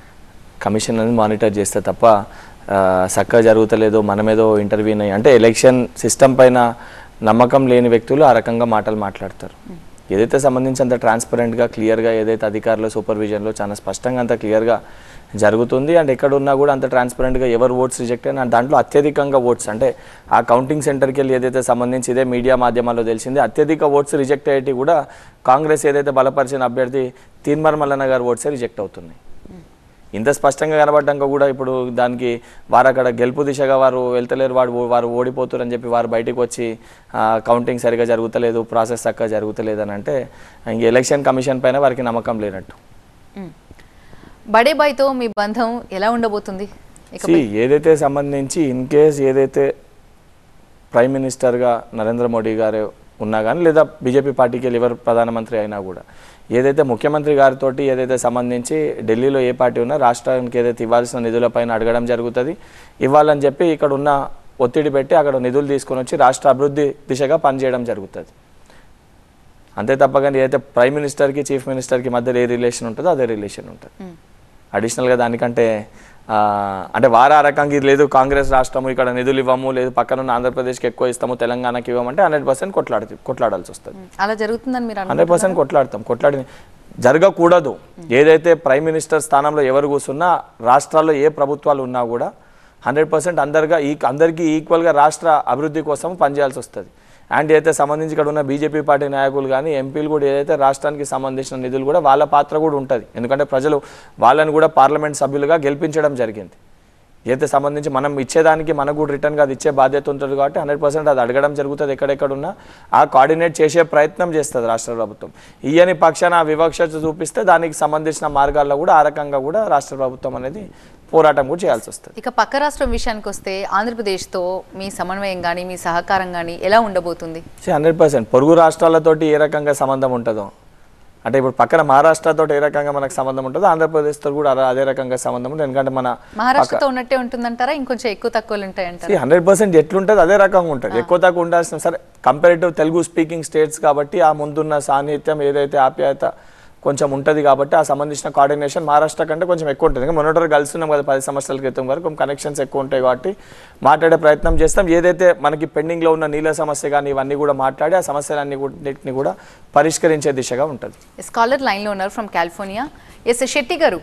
కమిషన్ అనేది మానిటర్ చేస్తే తప్ప ఆ, చక్కగా జరుగుతలేదు మనమేదో ఇంటర్వ్యూ అయ్యి అంటే ఎలక్షన్ సిస్టమ్ పైన నమ్మకం లేని వ్యక్తులు ఆ రకంగా మాటలు మాట్లాడతారు ఏదైతే సంబంధించి అంత ట్రాన్స్పరెంట్గా క్లియర్గా ఏదైతే అధికారుల సూపర్విజన్లో చాలా స్పష్టంగా అంత క్లియర్గా జరుగుతుంది అండ్ ఎక్కడ ఉన్నా కూడా అంత ట్రాన్స్పరెంట్గా ఎవరు ఓట్స్ రిజెక్ట్ అయినా దాంట్లో అత్యధికంగా ఓట్స్ అంటే ఆ కౌంటింగ్ సెంటర్కి వెళ్ళి ఏదైతే సంబంధించి ఇదే మీడియా మాధ్యమాల్లో తెలిసింది అత్యధిక ఓట్స్ రిజెక్ట్ అయ్యేటి కూడా కాంగ్రెస్ ఏదైతే బలపరిచిన అభ్యర్థి తీన్మర్ మల్లన్న గారు ఓట్సే రిజెక్ట్ అవుతున్నాయి ఇంత స్పష్టంగా కనబడ్డాక కూడా ఇప్పుడు దానికి వారు అక్కడ గెలుపు దిశగా వారు వెళ్తలేరు వాడు వారు ఓడిపోతారు అని చెప్పి వారు బయటికి వచ్చి ఆ, కౌంటింగ్ సరిగా జరుగుతలేదు ప్రాసెస్ చక్కగా జరుగుతలేదు అని అంటే ఇంక ఎలక్షన్ కమిషన్ పైన వారికి నమ్మకం లేనట్టు మ్. బడే బాయ్తో మీ బంధం ఎలా ఉండబోతుంది ఇక See, ఏదైతే సంబంధించి ఇన్ కేస్ ఏదైతే ప్రైమ్ మినిస్టర్గా నరేంద్ర మోడీ గారు ఉన్నా కానీ లేదా బీజేపీ పార్టీకి వెళ్ళి ఎవరు ప్రధానమంత్రి అయినా కూడా ఏదైతే ముఖ్యమంత్రి గారితో ఏదైతే సంబంధించి ఢిల్లీలో ఏ పార్టీ ఉన్నా రాష్ట్రానికి ఏదైతే ఇవ్వాల్సిన నిధులపైన అడగడం జరుగుతుంది ఇవ్వాలని చెప్పి ఇక్కడ ఉన్న ఒత్తిడి పెట్టి అక్కడ నిధులు తీసుకొని వచ్చి రాష్ట్ర అభివృద్ధి దిశగా పనిచేయడం జరుగుతుంది అంతే తప్ప కానీ ఏదైతే ప్రైమ్ మినిస్టర్కి చీఫ్ మినిస్టర్కి మధ్యలో ఏ రిలేషన్ ఉంటుందో అదే రిలేషన్ ఉంటుంది అడిషనల్గా దానికంటే ఆ, అంటే వారు ఆ రకంగా ఇది లేదు కాంగ్రెస్ రాష్ట్రము ఇక్కడ నిధులు ఇవ్వము లేదు పక్కన ఉన్న ఆంధ్రప్రదేశ్కి ఎక్కువ ఇస్తాము తెలంగాణకి ఇవ్వమంటే హండ్రెడ్ పర్సెంట్ కొట్లాడి కొట్లాడాల్సి వస్తుంది అలా జరుగుతుందని మీరు హండ్రెడ్ పర్సెంట్ కొట్లాడతాం కొట్లాడి జరగకూడదు ఏదైతే ప్రైమ్ మినిస్టర్ స్థానంలో ఎవరు కూర్చున్నా రాష్ట్రాల్లో ఏ ప్రభుత్వాలు ఉన్నా కూడా హండ్రెడ్ పర్సెంట్ అందరిగా ఈ అందరికీ ఈక్వల్గా రాష్ట్ర అభివృద్ధి కోసం పనిచేయాల్సి వస్తుంది అండ్ ఏదైతే సంబంధించి ఇక్కడ ఉన్న బీజేపీ పార్టీ నాయకులు కానీ ఎంపీలు కూడా ఏదైతే రాష్ట్రానికి సంబంధించిన నిధులు కూడా వాళ్ళ పాత్ర కూడా ఉంటుంది ఎందుకంటే ప్రజలు వాళ్ళని కూడా పార్లమెంట్ సభ్యులుగా గెలిపించడం జరిగింది ఏదైతే సంబంధించి మనం ఇచ్చేదానికి మనకు కూడా రిటర్న్గా అది ఇచ్చే బాధ్యత ఉంటుంది కాబట్టి హండ్రెడ్ పర్సెంట్ అది అడగడం జరుగుతుంది ఎక్కడెక్కడ ఉన్నా ఆ కోఆర్డినేట్ చేసే ప్రయత్నం చేస్తుంది రాష్ట్ర ప్రభుత్వం ఇయ్యని పక్షాన ఆ వివక్షత చూపిస్తే దానికి సంబంధించిన మార్గాల్లో కూడా ఆ రకంగా కూడా రాష్ట్ర ప్రభుత్వం అనేది పోరాటం కూడా చేయాల్సి వస్తుంది ఇక పక్క రాష్ట్రం విషయానికి వస్తే ఆంధ్రప్రదేశ్తో మీ సమన్వయం కానీ మీ సహకారం కానీ ఎలా ఉండబోతుంది హండ్రెడ్ పర్సెంట్ పొరుగు రాష్ట్రాలతోటి ఏ రకంగా సంబంధం ఉంటుందో అంటే ఇప్పుడు పక్కన మహారాష్ట్రతో ఏ రకంగా మనకు సంబంధం ఉంటుందో ఆంధ్రప్రదేశ్తో కూడా అలా- అదే రకంగా సంబంధం ఉంటుంది ఎందుకంటే మన మహారాష్ట్రతో ఉన్నట్టే ఉంటుందంటారా ఇంకొంచెం ఎక్కువ తక్కువలు ఉంటాయంటారా హండ్రెడ్ పర్సెంట్ ఎట్లుంటుంది అదే రకంగా ఉంటుంది ఎక్కువ తక్కువ ఉండాల్సిన సరే కంపారిటివ్ తెలుగు స్పీకింగ్ స్టేట్స్ కాబట్టి ఆ ముందున్న సాన్నిహిత్యం ఏదైతే ఆప్యాయత కొంచెం ఉంటుంది కాబట్టి ఆ సంబంధించిన కోఆర్డినేషన్ మహారాష్ట్ర కంటే కొంచెం ఎక్కువ ఉంటుంది ఇంకా మొన్నటి వరకు కలిసి ఉన్నాం కదా పది సంవత్సరాల క్రితం వరకు కనెక్షన్స్ ఎక్కువ ఉంటాయి కాబట్టి మాట్లాడే ప్రయత్నం చేస్తాం ఏదైతే మనకి పెండింగ్లో ఉన్న నీళ్ళ సమస్య కానీ ఇవన్నీ కూడా మాట్లాడి ఆ సమస్యలన్నీ కూడా కూడా పరిష్కరించే దిశగా ఉంటుంది స్కాలర్ లైన్లో ఉన్నారు ఫ్రమ్ కాలిఫోర్నియా ఎస్ శెట్టి గారు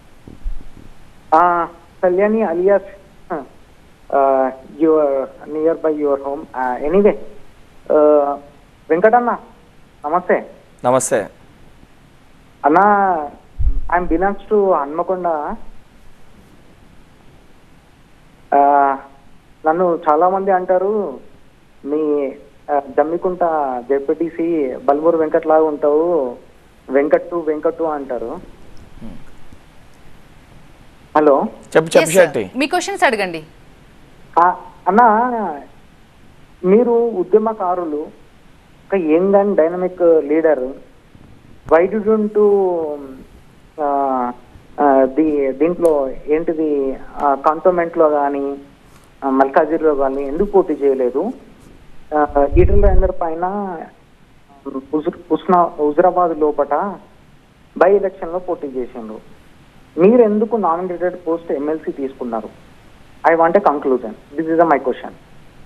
Uh, Kalyani alias uh, uh, your nearby your home. Uh, anyway, uh, Venkatanna నమస్తే నమస్తే అన్న I'm belongs to Hanmakonda Uh, నన్ను చాలా మంది అంటారు మీ uh, జమ్మికుంట జెడ్పీటీసీ బల్మూరు వెంకట్ లాగా ఉంటావు వెంకట్టు వెంకట్టు అంటారు హలో చెప్పు Yes, చెప్పు sir. శెట్టి మీ క్వశ్చన్స్ అడగండి ఆ, అన్న మీరు ఉద్యమకారులు ఒక young and dynamic leader why to దీ దీంట్లో ఏంటిది కంటోన్మెంట్లో కానీ మల్కాజిర్లో కానీ ఎందుకు పోటీ చేయలేదు ఆ, ఈటల రాజేందర్ పైన హుజుర్ హుస్నా హుజరాబాద్ లోపట బై ఎలక్షన్లో పోటీ చేసిండు మీరు ఎందుకు నామినేటెడ్ పోస్ట్ ఎమ్మెల్సీ తీసుకున్నారు I want a conclusion this is my question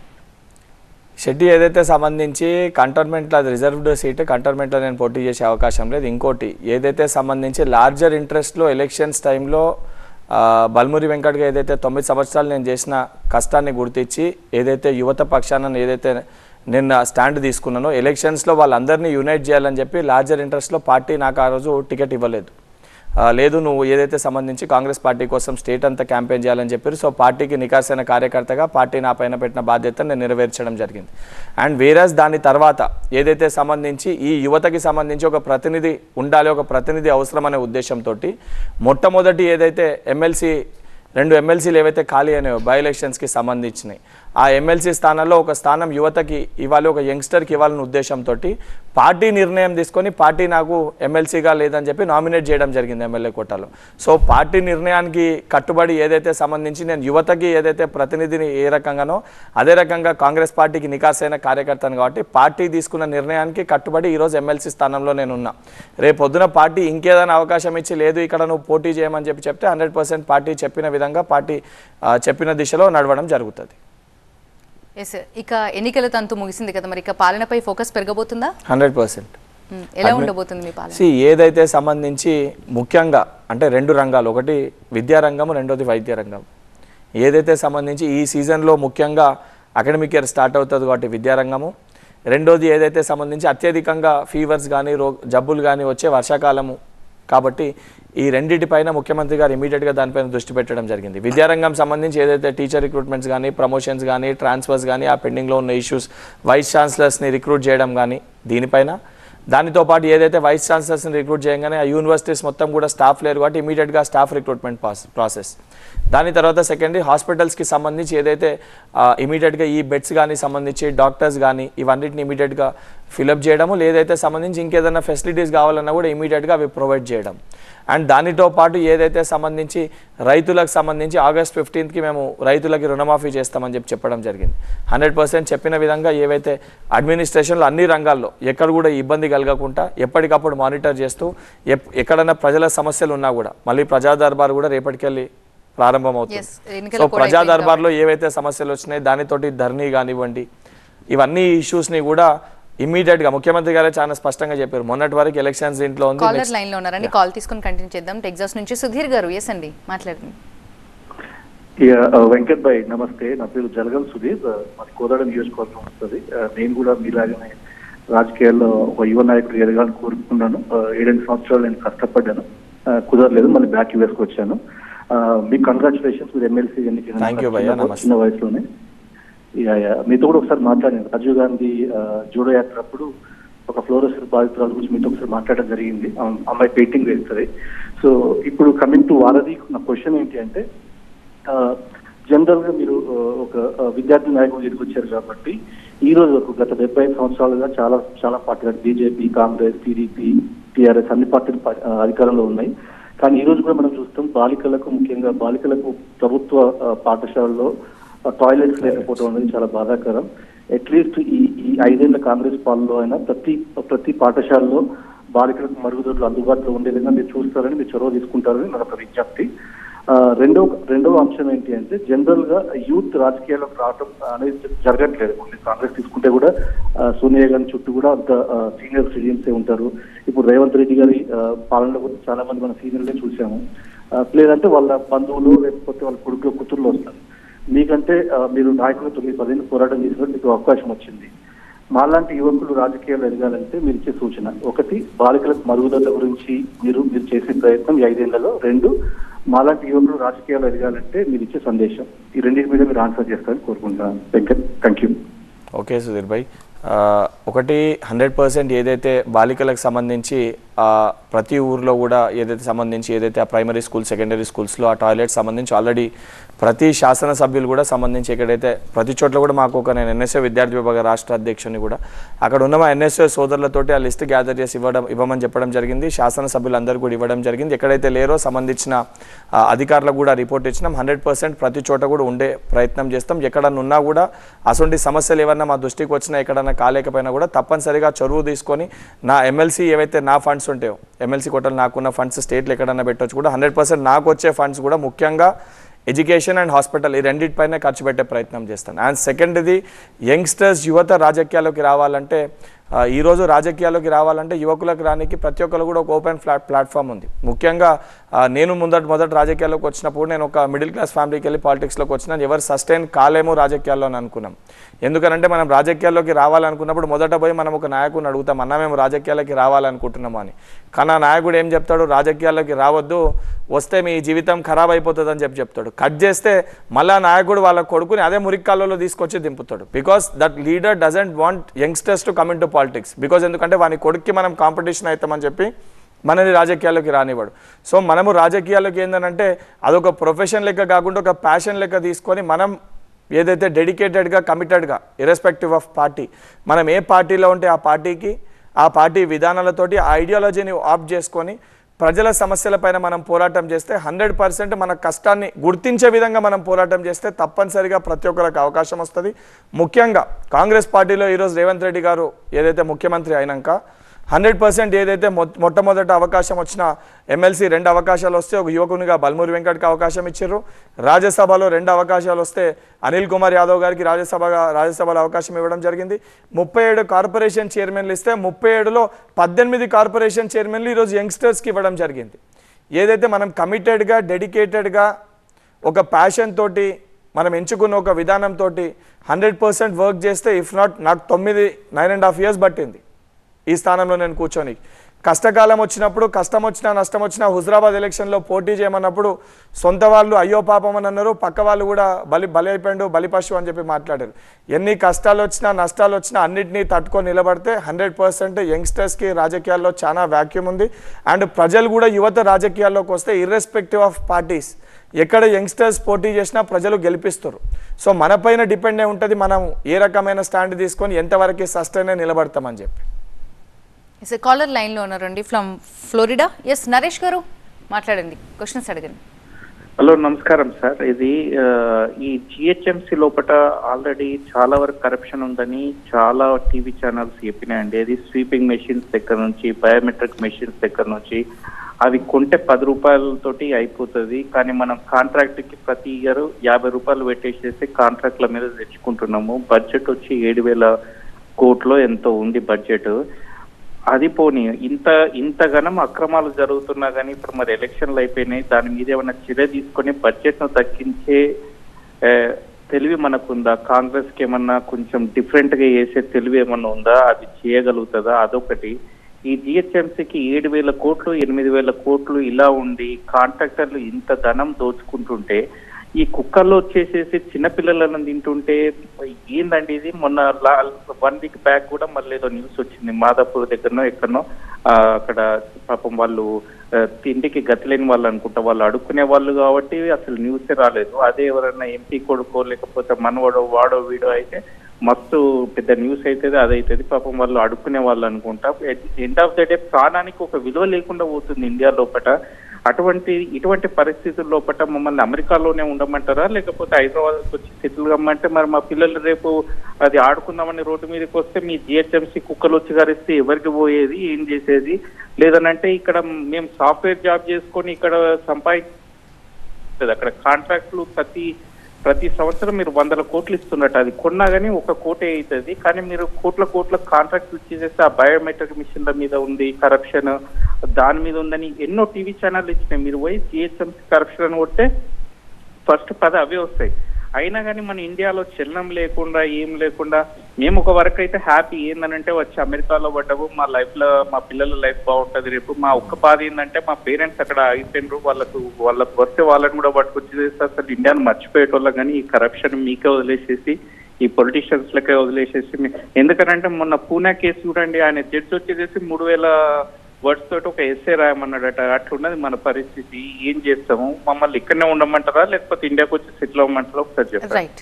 Shetty ఏదైతే సంబంధించి కంటోన్మెంట్లో అది రిజర్వ్డ్ సీట్ కంటోన్మెంట్లో నేను పోటీ చేసే అవకాశం లేదు ఇంకోటి ఏదైతే సంబంధించి లార్జర్ ఇంట్రెస్ట్లో ఎలక్షన్స్ టైంలో ఆ, బల్మురి వెంకట్గా ఏదైతే తొమ్మిది సంవత్సరాలు నేను చేసిన కష్టాన్ని గుర్తించి ఏదైతే యువత పక్షాన ఏదైతే నేను స్టాండ్ తీసుకున్నానో ఎలక్షన్స్లో వాళ్ళందరినీ యునైట్ చేయాలని చెప్పి లార్జర్ ఇంట్రెస్ట్లో పార్టీ నాకు ఆ రోజు టికెట్ ఇవ్వలేదు ఆ, లేదు నువ్వు ఏదైతే సంబంధించి కాంగ్రెస్ పార్టీ కోసం స్టేట్ అంతా క్యాంపెయిన్ చేయాలని చెప్పారు సో పార్టీకి నికాసైన కార్యకర్తగా పార్టీ నా పైన పెట్టిన బాధ్యతను నేను నెరవేర్చడం జరిగింది అండ్ వేరస్ దాని తర్వాత ఏదైతే సంబంధించి ఈ యువతకి సంబంధించి ఒక ప్రతినిధి ఉండాలి ఒక ప్రతినిధి అవసరం అనే ఉద్దేశంతో మొట్టమొదటి ఏదైతే ఎమ్మెల్సీ రెండు ఎమ్మెల్సీలు ఏవైతే ఖాళీ అయినాయో బై ఎలక్షన్స్కి సంబంధించినవి ఆ ఎమ్మెల్సీ స్థానంలో ఒక స్థానం యువతకి ఇవ్వాలి ఒక యంగ్స్టర్కి ఇవ్వాలనే ఉద్దేశంతో పార్టీ నిర్ణయం తీసుకొని పార్టీ నాకు ఎమ్మెల్సీగా లేదని చెప్పి నామినేట్ చేయడం జరిగింది ఎమ్మెల్యే కోటాలో సో పార్టీ నిర్ణయానికి కట్టుబడి ఏదైతే సంబంధించి నేను యువతకి ఏదైతే ప్రతినిధిని ఏ రకంగానో అదే రకంగా కాంగ్రెస్ పార్టీకి నికాసైన కార్యకర్తను కాబట్టి పార్టీ తీసుకున్న నిర్ణయానికి కట్టుబడి ఈరోజు ఎమ్మెల్సీ స్థానంలో నేను ఉన్నా రేపు పొద్దున పార్టీ ఇంకేదైనా అవకాశం ఇచ్చి లేదు ఇక్కడ నువ్వు పోటీ చేయమని చెప్పి చెప్తే హండ్రెడ్ పర్సెంట్ పార్టీ చెప్పిన విధంగా పార్టీ ఆ, చెప్పిన దిశలో నడవడం జరుగుతుంది ఎస్ ఇక ఎన్నికల తంతు ముగిసింది కదా మరి ఇక పాలనపై ఫోకస్ పెరగబోతుందా హండ్రెడ్ పర్సెంట్ మ్మ్. ఎలా ఉండబోతుంది మీ పాలన సి ఏదైతే సంబంధించి ముఖ్యంగా అంటే రెండు రంగాలు ఒకటి విద్యారంగం రెండోది వైద్య రంగం ఏదైతే సంబంధించి ఈ సీజన్లో ముఖ్యంగా అకాడమిక్ ఇయర్ స్టార్ట్ అవుతుంది కాబట్టి విద్యారంగము రెండోది ఏదైతే సంబంధించి అత్యధికంగా ఫీవర్స్ కానీ రో జబ్బులు కానీ వచ్చే వర్షాకాలము కాబట్టి ఈ రెండింటిపైన ముఖ్యమంత్రి గారు ఇమీడియట్గా దానిపైన దృష్టి పెట్టడం జరిగింది విద్యారంగం సంబంధించి ఏదైతే టీచర్ రిక్రూట్మెంట్స్ కానీ ప్రమోషన్స్ కానీ ట్రాన్స్ఫర్స్ కానీ ఆ పెండింగ్లో ఉన్న ఇష్యూస్ వైస్ ఛాన్సలర్స్ని రిక్రూట్ చేయడం కానీ దీనిపైన దానితో పాటు ఏదైతే వైస్ ఛాన్సలర్స్ని రిక్రూట్ చేయగానే ఆ యూనివర్సిటీస్ మొత్తం కూడా స్టాఫ్ లేరు కాబట్టి ఇమీడియట్గా స్టాఫ్ రిక్రూట్మెంట్ ప్రాసెస్ దాని తర్వాత సెకండరీ హాస్పిటల్స్కి సంబంధించి ఏదైతే ఇమీడియట్గా ఈ బెడ్స్ కానీ సంబంధించి డాక్టర్స్ కానీ ఇవన్నిటిని ఇమీడియట్గా ఫిలప్ చేయడము లేదైతే సంబంధించి ఇంకేదైనా ఫెసిలిటీస్ కావాలన్నా కూడా ఇమీడియట్గా అవి ప్రొవైడ్ చేయడం అండ్ దానితో పాటు ఏదైతే సంబంధించి రైతులకు సంబంధించి ఆగస్ట్ ఫిఫ్టీన్త్కి మేము రైతులకి రుణమాఫీ చేస్తామని చెప్పి చెప్పడం జరిగింది హండ్రెడ్ పర్సెంట్ చెప్పిన విధంగా ఏవైతే అడ్మినిస్ట్రేషన్లో అన్ని రంగాల్లో ఎక్కడ కూడా ఇబ్బంది కలగకుండా ఎప్పటికప్పుడు మానిటర్ చేస్తూ ఎప్- ఎక్కడైనా ప్రజల సమస్యలు ఉన్నా కూడా మళ్ళీ ప్రజా దర్బార్ కూడా రేపటికెళ్ళి ప్రారంభమవుతుంది Yes, ఎన్నికలు సో కూడా ప్రజా అయిపోయింది దర్బార్లో ఏవైతే సమస్యలు వచ్చినాయి దానితోటి ధర్నీ కానివ్వండి ఇవన్నీ ఇష్యూస్ని కూడా ఇమ్మీడియట్ గా ముఖ్యమంత్రి గారే చాలా స్పష్టంగా చెప్పారు మొన్నటి వరకు ఎలక్షన్స్ ఇంట్లో ఉంది కాలర్ Next- లైన్ లో ఉన్నారండి కాల్ తీసుకుని కంటిన్యూ చేద్దాం టెక్సాస్ నుంచి సుధీర్ గారు ఎస్ అండి మాట్లాడండి ఇక ఆ, వెంకట్ భాయ్ నమస్తే నా పేరు జలగం సుధీర్ ఆ, మాది కోదాడ నియోజకవర్గం వస్తుంది ఆ, నేను కూడా మీలాగనే రాజకీయాల్లో ఒక యువ నాయకుడు ఎదగాలని కోరుకున్నాను ఆ, ఏడెనిమిది సంవత్సరాలు నేను కష్టపడ్డాను ఆ, కుదరలేదు మళ్ళీ బ్యాక్ వేసుకొచ్చాను ఆ, మీకు కంగ్రాచులేషన్స్ మీరు ఎమ్మెల్సీ ఎన్నికైన Thank you భయ్యా, నమస్తే. చిన్న వయసులోనే యా, యా. మీతో కూడా ఒకసారి మాట్లాడాను రాజీవ్ గాంధీ ఆ, జూడో యాత్ర అప్పుడు ఒక ఫ్లోరోసిస్ బాధితురాల గురించి మీతో ఒకసారి మాట్లాడడం జరిగింది ఆ- అమ్మాయి పెయింటింగ్ వేస్తుంది సో ఇప్పుడు కమింగ్ టు వారధి నా క్వశ్చన్ ఏంటి అంటే జనరల్ గా మీరు ఆ, ఒక ఆ, విద్యార్థి నాయకులు ఎదుగుచ్చారు కాబట్టి ఈ రోజు వరకు గత డెబ్బై ఐదు సంవత్సరాలుగా చాలా చాలా పార్టీలు బీజేపీ కాంగ్రెస్ టీడీపీ టీఆర్ఎస్ అన్ని పార్టీలు పా- ఆ, అధికారంలో ఉన్నాయి కానీ ఈ రోజు కూడా మనం చూస్తాం బాలికలకు ముఖ్యంగా బాలికలకు ప్రభుత్వ ఆ, పాఠశాలల్లో టాయిలెట్స్ లేకపోవడం అనేది చాలా బాధాకరం అట్లీస్ట్ ఈ ఈ ఐదేళ్ల కాంగ్రెస్ పాలనలో అయినా ప్రతి ప్రతి పాఠశాలలో బాలికలకు మరుగుదొడ్లు అందుబాటులో ఉండే విధంగా మీరు చూస్తారని మీరు చొరవ తీసుకుంటారని మన ఒక విజ్ఞప్తి ఆ, రెండవ రెండవ అంశం ఏంటి అంటే జనరల్ గా యూత్ రాజకీయాల్లోకి రావడం అనేది జరగట్లేదు ఓన్లీ కాంగ్రెస్ తీసుకుంటే కూడా ఆ, సోనియా గాంధీ చుట్టూ కూడా అంత సీనియర్ సిటిజన్సే ఉంటారు ఇప్పుడు రేవంత్ రెడ్డి గారి ఆ, పాలనలో కూడా చాలా మంది మన సీనియర్లే చూసాము ఆ, లేదంటే వాళ్ళ బంధువులు లేకపోతే వాళ్ళ కొడుకులు కూతుర్లు వస్తారు మీకంటే ఆ, మీరు నాయకులు తొమ్మిది పదిహేను పోరాటం చేసినప్పుడు మీకు అవకాశం వచ్చింది మాలాంటి యువకులు రాజకీయాలు ఎదగాలంటే మీరు ఇచ్చే సూచన ఒకటి బాలికలకు మరుగుదల గురించి మీరు మీరు చేసే ప్రయత్నం ఈ ఐదేళ్లలో రెండు మాలాంటి యువకులు రాజకీయాలు ఎదగాలంటే మీరు ఇచ్చే సందేశం ఈ రెండింటి మీద మీరు ఆన్సర్ చేస్తారని కోరుకుంటున్నాను Venkat thank you okay Sudheer భాయ్ ఆ, ఒకటి హండ్రెడ్ పర్సెంట్ ఏదైతే బాలికలకు సంబంధించి ఆ, ప్రతి ఊర్లో కూడా ఏదైతే సంబంధించి ఏదైతే ఆ ప్రైమరీ స్కూల్ సెకండరీ స్కూల్స్లో ఆ టాయిలెట్ సంబంధించి ఆల్రెడీ ప్రతి శాసనసభ్యులు కూడా సంబంధించి ఎక్కడైతే ప్రతి చోట్ల కూడా మాకు ఒక నేను ఎన్ఎస్ఏ విద్యార్థి విభాగ రాష్ట్ర అధ్యక్షుని కూడా అక్కడ ఉన్న మా ఎన్ఎస్ఏ సోదరులతోటి ఆ లిస్ట్ గ్యాదర్ చేసి ఇవ్వడం ఇవ్వమని చెప్పడం జరిగింది శాసనసభ్యులందరూ కూడా ఇవ్వడం జరిగింది ఎక్కడైతే లేరో సంబంధించిన ఆ, అధికారులకు కూడా రిపోర్ట్ ఇచ్చినాం హండ్రెడ్ పర్సెంట్ ప్రతి చోట కూడా ఉండే ప్రయత్నం చేస్తాం ఎక్కడన్నా ఉన్నా కూడా అటువంటి సమస్యలు ఏమన్నా మా దృష్టికి వచ్చినా ఎక్కడన్నా కాలేకపోయినా కూడా తప్పనిసరిగా చొరువు తీసుకొని నా ఎమ్మెల్సీ ఏవైతే నా ఫండ్స్ ఉంటాయో ఎమ్మెల్సీ కోటలు నాకున్న ఫండ్స్ స్టేట్లు ఎక్కడన్నా పెట్టొచ్చు కూడా హండ్రెడ్ పర్సెంట్ నాకు వచ్చే ఫండ్స్ కూడా ముఖ్యంగా ఎడ్యుకేషన్ అండ్ హాస్పిటల్ ఈ రెండింటిపైనే ఖర్చు పెట్టే ప్రయత్నం చేస్తాను అండ్ సెకండ్ది యంగ్స్టర్స్ యువత రాజకీయాల్లోకి రావాలంటే ఆ, ఈరోజు రాజకీయాల్లోకి రావాలంటే యువకులకు రానికి ప్రతి ఒక్కరు కూడా ఒక ఓపెన్ ఫ్లాట్ ప్లాట్ఫామ్ ఉంది ముఖ్యంగా ఆ, నేను ముందట మొదట రాజకీయాల్లోకి వచ్చినప్పుడు నేను ఒక మిడిల్ క్లాస్ ఫ్యామిలీకి వెళ్ళి పాలిటిక్స్లోకి వచ్చినాను ఎవరు సస్టైన్ కాలేమో రాజకీయాల్లో అని అనుకున్నాం ఎందుకనంటే మనం రాజకీయాల్లోకి రావాలనుకున్నప్పుడు మొదట పోయి మనం ఒక నాయకుడిని అడుగుతాం అన్న మేము రాజకీయాలకి రావాలనుకుంటున్నాము అని కానీ ఆ నాయకుడు ఏం చెప్తాడు రాజకీయాల్లోకి రావద్దు వస్తే మీ జీవితం ఖరాబ్ అయిపోతుంది అని చెప్పి చెప్తాడు కట్ చేస్తే మళ్ళా నాయకుడు వాళ్ళ కొడుకుని అదే మురిక్కాలలో తీసుకొచ్చి దింపుతాడు because that leader doesn't want youngsters to come in to politics because ఎందుకంటే వాని కొడుక్కి మనం కాంపిటీషన్ అవుతామని చెప్పి మనని రాజకీయాల్లోకి రానివ్వడు సో మనము రాజకీయాల్లోకి ఏంటంటే అదొక ప్రొఫెషన్ లెక్క కాకుండా ఒక ప్యాషన్ లెక్క తీసుకొని మనం ఏదైతే డెడికేటెడ్గా కమిటెడ్గా ఇరెస్పెక్టివ్ ఆఫ్ పార్టీ మనం ఏ పార్టీలో ఉంటే ఆ పార్టీకి ఆ పార్టీ విధానాలతోటి ఆ ఐడియాలజీని ఆప్ చేసుకొని ప్రజల సమస్యలపైన మనం పోరాటం చేస్తే హండ్రెడ్ పర్సెంట్ మన కష్టాన్ని గుర్తించే విధంగా మనం పోరాటం చేస్తే తప్పనిసరిగా ప్రతి ఒక్కరికి అవకాశం వస్తుంది ముఖ్యంగా కాంగ్రెస్ పార్టీలో ఈరోజు రేవంత్ రెడ్డి గారు ఏదైతే ముఖ్యమంత్రి అయినాక హండ్రెడ్ పర్సెంట్ ఏదైతే మొ మొట్టమొదట అవకాశం వచ్చిన ఎమ్మెల్సీ రెండు అవకాశాలు వస్తే ఒక యువకునిగా బల్మూరి వెంకట్కి అవకాశం ఇచ్చారు రాజ్యసభలో రెండు అవకాశాలు వస్తే అనిల్ కుమార్ యాదవ్ గారికి రాజ్యసభగా రాజ్యసభలో అవకాశం ఇవ్వడం జరిగింది ముప్పై ఏడు కార్పొరేషన్ చైర్మన్లు ఇస్తే ముప్పై ఏడులో పద్దెనిమిది కార్పొరేషన్ చైర్మన్లు ఈరోజు యంగ్స్టర్స్కి ఇవ్వడం జరిగింది ఏదైతే మనం కమిటెడ్గా డెడికేటెడ్గా ఒక ప్యాషన్ తోటి మనం ఎంచుకున్న ఒక విధానంతో హండ్రెడ్ పర్సెంట్ వర్క్ చేస్తే ఇఫ్ నాట్ నాకు తొమ్మిది నైన్ అండ్ హాఫ్ ఇయర్స్ పట్టింది ఈ స్థానంలో నేను కూర్చొని కష్టకాలం వచ్చినప్పుడు కష్టం వచ్చినా నష్టం వచ్చినా హుజరాబాద్ ఎలక్షన్లో పోటీ చేయమన్నప్పుడు సొంత వాళ్ళు అయ్యో పాపం అని అన్నారు పక్క వాళ్ళు కూడా బలి బలి అయిపోయాడు బలి పశువు అని చెప్పి మాట్లాడారు ఎన్ని కష్టాలు వచ్చినా నష్టాలు వచ్చినా అన్నిటినీ తట్టుకొని నిలబడితే హండ్రెడ్ పర్సెంట్ యంగ్స్టర్స్కి రాజకీయాల్లో చాలా వ్యాక్యూమ్ ఉంది అండ్ ప్రజలు కూడా యువత రాజకీయాల్లోకి వస్తే ఇర్రెస్పెక్టివ్ ఆఫ్ పార్టీస్ ఎక్కడ యంగ్స్టర్స్ పోటీ చేసినా ప్రజలు గెలిపిస్తారు సో మన పైన డిపెండ్ అయి ఉంటుంది మనం ఏ రకమైన స్టాండ్ తీసుకొని ఎంతవరకు సస్టైన్ నిలబడతామని చెప్పి ఎస్ కాలర్ లైన్లో ఉన్నారండి ఫ్రమ్ ఫ్లోరిడా ఎస్ నరేష్ గారు మాట్లాడండి క్వశ్చన్స్ అడగండి హలో నమస్కారం సార్ ఇది ఆ, ఈ జిహెచ్ఎంసి లోపల ఆల్రెడీ చాలా వరకు కరప్షన్ ఉందని చాలా టీవీ ఛానల్స్ చెప్పినాయండి అది స్వీపింగ్ మెషిన్స్ దగ్గర నుంచి బయోమెట్రిక్ మెషిన్స్ దగ్గర నుంచి అవి కొంటే పది రూపాయలతోటి అయిపోతుంది కానీ మనం కాంట్రాక్ట్ కి ప్రతి ఇయర్ యాభై రూపాయలు పెట్టేసేసి కాంట్రాక్ట్ల మీద తెచ్చుకుంటున్నాము బడ్జెట్ వచ్చి ఏడు వేల కోట్లో ఎంతో ఉంది బడ్జెట్ అది పోనీ ఇంత ఇంతగానం అక్రమాలు జరుగుతున్నా కానీ ఇప్పుడు మరి ఎలక్షన్లు అయిపోయినాయి దాని మీద ఏమైనా చర్య తీసుకొని బడ్జెట్ ను తగ్గించే ఏ, తెలివి మనకుందా కాంగ్రెస్ కి ఏమన్నా కొంచెం డిఫరెంట్ గా చేసే తెలివి ఏమన్నా ఉందా అది చేయగలుగుతుందా అదొకటి ఈ జిహెచ్ఎంసీకి ఏడు వేల కోట్లు ఎనిమిది వేల కోట్లు ఇలా ఉండి కాంట్రాక్టర్లు ఇంత ధనం దోచుకుంటుంటే ఈ కుక్కల్లో వచ్చేసేసి చిన్నపిల్లలను తింటుంటే ఏందండి ఇది మొన్న వన్ వీక్ బ్యాక్ కూడా మళ్ళీ ఏదో న్యూస్ వచ్చింది మాదాపూర్ దగ్గరనో ఎక్కడనో ఆ, అక్కడ పాపం వాళ్ళు ఆ, తిండికి గతి లేని వాళ్ళు అనుకుంటా వాళ్ళు అడుక్కునే వాళ్ళు కాబట్టి అసలు న్యూసే రాలేదు అదే ఎవరైనా ఎంపీ కొడుకో లేకపోతే మనవాడో వాడో వీడో అయితే మస్తు పెద్ద న్యూస్ అవుతుంది అదైతుంది పాపం వాళ్ళు అడుక్కునే వాళ్ళు అనుకుంటా ఎండ్ ఆఫ్ ద డే ప్రాణానికి ఒక విలువ లేకుండా పోతుంది ఇండియా లోపల అటువంటి ఇటువంటి పరిస్థితుల లోపల మమ్మల్ని అమెరికాలోనే ఉండమంటారా లేకపోతే హైదరాబాద్ వచ్చి సెటిల్ కమ్మంటే మరి మా పిల్లలు రేపు అది ఆడుకుందామని రోడ్డు మీదకి వస్తే మీ జిహెచ్ఎంసీ కుక్కలు వచ్చి గారిస్తే ఎవరికి పోయేది ఏం చేసేది లేదనంటే ఇక్కడ మేము సాఫ్ట్వేర్ జాబ్ చేసుకొని ఇక్కడ సంపాదించలేదు అక్కడ కాంట్రాక్ట్లు ప్రతి ప్రతి సంవత్సరం మీరు వందల కోట్లు ఇస్తున్నట్టు అది కొన్నా కానీ ఒక కోటే అవుతుంది కానీ మీరు కోట్ల కోట్ల కాంట్రాక్ట్ ఇచ్చేసేస్తే ఆ బయోమెట్రిక్ మిషన్ల మీద ఉంది కరప్షన్ దాని మీద ఉందని ఎన్నో టీవీ ఛానల్ ఇచ్చినాయి మీరు పోయి జిహెచ్ఎంసీ కరప్షన్ అని కొడితే ఫస్ట్ పద అవే వస్తాయి అయినా కానీ మన ఇండియాలో చలనం లేకుండా ఏం లేకుండా మేము ఒక వరకు అయితే హ్యాపీ ఏందనంటే వచ్చి అమెరికాలో పడ్డాము మా లైఫ్ లో మా పిల్లల లైఫ్ బాగుంటది రేపు మా ఒక్క బాధ ఏంటంటే మా పేరెంట్స్ అక్కడ అయిపోయినారు వాళ్ళకు వాళ్ళకు వస్తే వాళ్ళని కూడా పట్టుకొచ్చి చేస్తే అసలు ఇండియాను మర్చిపోయేటోళ్ళం కానీ ఈ కరప్షన్ మీకే వదిలేసేసి ఈ పొలిటీషియన్స్ లకే వదిలేసేసి మీ- ఎందుకనంటే మొన్న పూణే కేసు చూడండి ఆయన జడ్జి వచ్చేసేసి మూడు వేల వర్డ్స్ తోటి ఒక ఎస్ఏ రాయమన్నాడట అట్లున్నది మన పరిస్థితి ఏం చేస్తాము మమ్మల్ని ఇక్కడనే ఉండమంటారా లేకపోతే ఇండియాకి వచ్చి సెటిల్ అవ్వమంటారా ఒకసారి చెప్పండి రైట్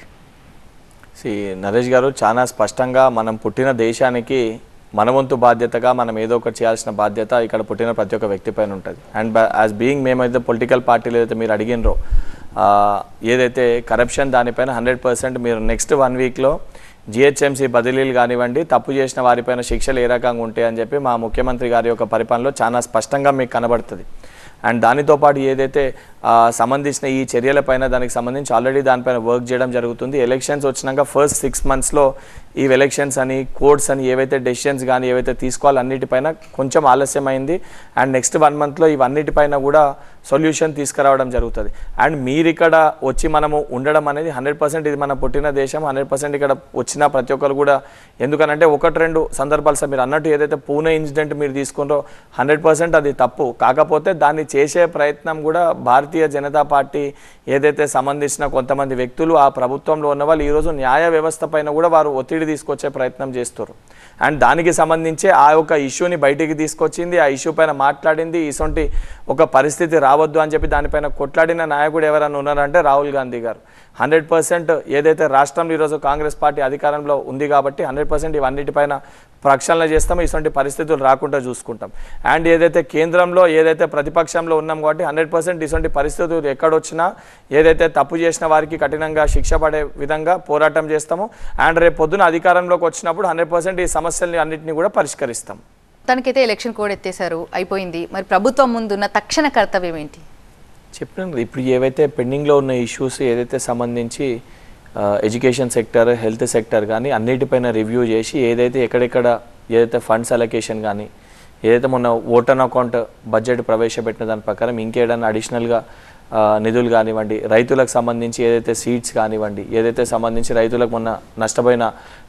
సి నరేష్ గారు చాలా స్పష్టంగా మనం పుట్టిన దేశానికి మన వంతు బాధ్యతగా మనం ఏదో ఒకటి చేయాల్సిన బాధ్యత ఇక్కడ పుట్టిన ప్రతి ఒక్క వ్యక్తి పైన ఉంటుంది అండ్ యాజ్ బీయింగ్ మేమైతే పొలిటికల్ పార్టీలు ఏదైతే మీరు అడిగినరో ఆ, ఏదైతే కరప్షన్ దానిపైన హండ్రెడ్ పర్సెంట్ మీరు నెక్స్ట్ వన్ వీక్లో జిహెచ్ఎంసీ బదిలీలు కానివ్వండి తప్పు చేసిన వారిపైన శిక్షలు ఏ రకంగా ఉంటాయని చెప్పి మా ముఖ్యమంత్రి గారి యొక్క పరిపాలనలో చాలా స్పష్టంగా మీకు కనబడుతుంది అండ్ దానితో పాటు ఏదైతే ఆ, సంబంధించిన ఈ చర్యలపైన దానికి సంబంధించి ఆల్రెడీ దానిపైన వర్క్ చేయడం జరుగుతుంది ఎలక్షన్స్ వచ్చినాక ఫస్ట్ సిక్స్ మంత్స్లో ఈ ఎలక్షన్స్ అని కోడ్స్ అని ఏవైతే డెసిషన్స్ కానీ ఏవైతే తీసుకోవాలో అన్నిటిపైన కొంచెం ఆలస్యమైంది అండ్ నెక్స్ట్ వన్ మంత్లో ఇవన్నిటిపైన కూడా సొల్యూషన్ తీసుకురావడం జరుగుతుంది అండ్ మీరు ఇక్కడ వచ్చి మనము ఉండడం అనేది హండ్రెడ్ పర్సెంట్ ఇది మన పుట్టిన దేశం హండ్రెడ్ పర్సెంట్ ఇక్కడ వచ్చిన ప్రతి ఒక్కరు కూడా ఎందుకనంటే ఒకటి రెండు సందర్భాలు సార్ మీరు అన్నట్టు ఏదైతే పూణే ఇన్సిడెంట్ మీరు తీసుకున్నారో హండ్రెడ్ పర్సెంట్ అది తప్పు కాకపోతే దాన్ని చేసే ప్రయత్నం కూడా భారతీయ జనతా పార్టీ ఏదైతే సంబంధించిన కొంతమంది వ్యక్తులు ఆ ప్రభుత్వంలో ఉన్న వాళ్ళు ఈరోజు న్యాయ వ్యవస్థ పైన కూడా వారు ఒత్తిడి తీసుకొచ్చే ప్రయత్నం చేస్తారు అండ్ దానికి సంబంధించి ఆ యొక్క ఇష్యూని బయటికి తీసుకొచ్చింది ఆ ఇష్యూ పైన మాట్లాడింది ఇటువంటి ఒక పరిస్థితి రావద్దు అని చెప్పి దానిపైన కొట్లాడిన నాయకుడు ఎవరైనా ఉన్నారంటే రాహుల్ గాంధీ గారు హండ్రెడ్ పర్సెంట్ ఏదైతే రాష్ట్రంలో ఈరోజు కాంగ్రెస్ పార్టీ అధికారంలో ఉంది కాబట్టి హండ్రెడ్ పర్సెంట్ ఇవన్నిటిపైన ప్రక్షాళన చేస్తామో ఇటువంటి పరిస్థితులు రాకుండా చూసుకుంటాం అండ్ ఏదైతే కేంద్రంలో ఏదైతే ప్రతిపక్షంలో ఉన్నాం కాబట్టి హండ్రెడ్ పర్సెంట్ ఇటువంటి పరిస్థితులు ఎక్కడొచ్చినా ఏదైతే తప్పు చేసిన వారికి కఠినంగా శిక్ష పడే విధంగా పోరాటం చేస్తాము అండ్ రేపు పొద్దున అధికారంలోకి వచ్చినప్పుడు హండ్రెడ్ పర్సెంట్ ఈ సమస్యల్ని అన్నింటినీ కూడా పరిష్కరిస్తాం తనకైతే ఎలక్షన్ కోడ్ ఎత్తేసారు అయిపోయింది మరి ప్రభుత్వం ముందున్న తక్షణ కర్తవ్యం ఏంటి చెప్పినాను కదా, ఇప్పుడు ఏవైతే పెండింగ్లో ఉన్న ఇష్యూస్ ఏదైతే సంబంధించి ఆ, ఎడ్యుకేషన్ సెక్టర్ హెల్త్ సెక్టర్ కానీ అన్నిటిపైన రివ్యూ చేసి ఏదైతే ఎక్కడెక్కడ ఏదైతే ఫండ్స్ అలొకేషన్ కానీ ఏదైతే మొన్న ఓటన్ అకౌంట్ బడ్జెట్ ప్రవేశపెట్టిన దాని ప్రకారం ఇంకేదైనా అడిషనల్గా ఆ, నిధులు కానివ్వండి రైతులకు సంబంధించి ఏదైతే సీడ్స్ కానివ్వండి ఏదైతే సంబంధించి రైతులకు మొన్న నష్టపోయిన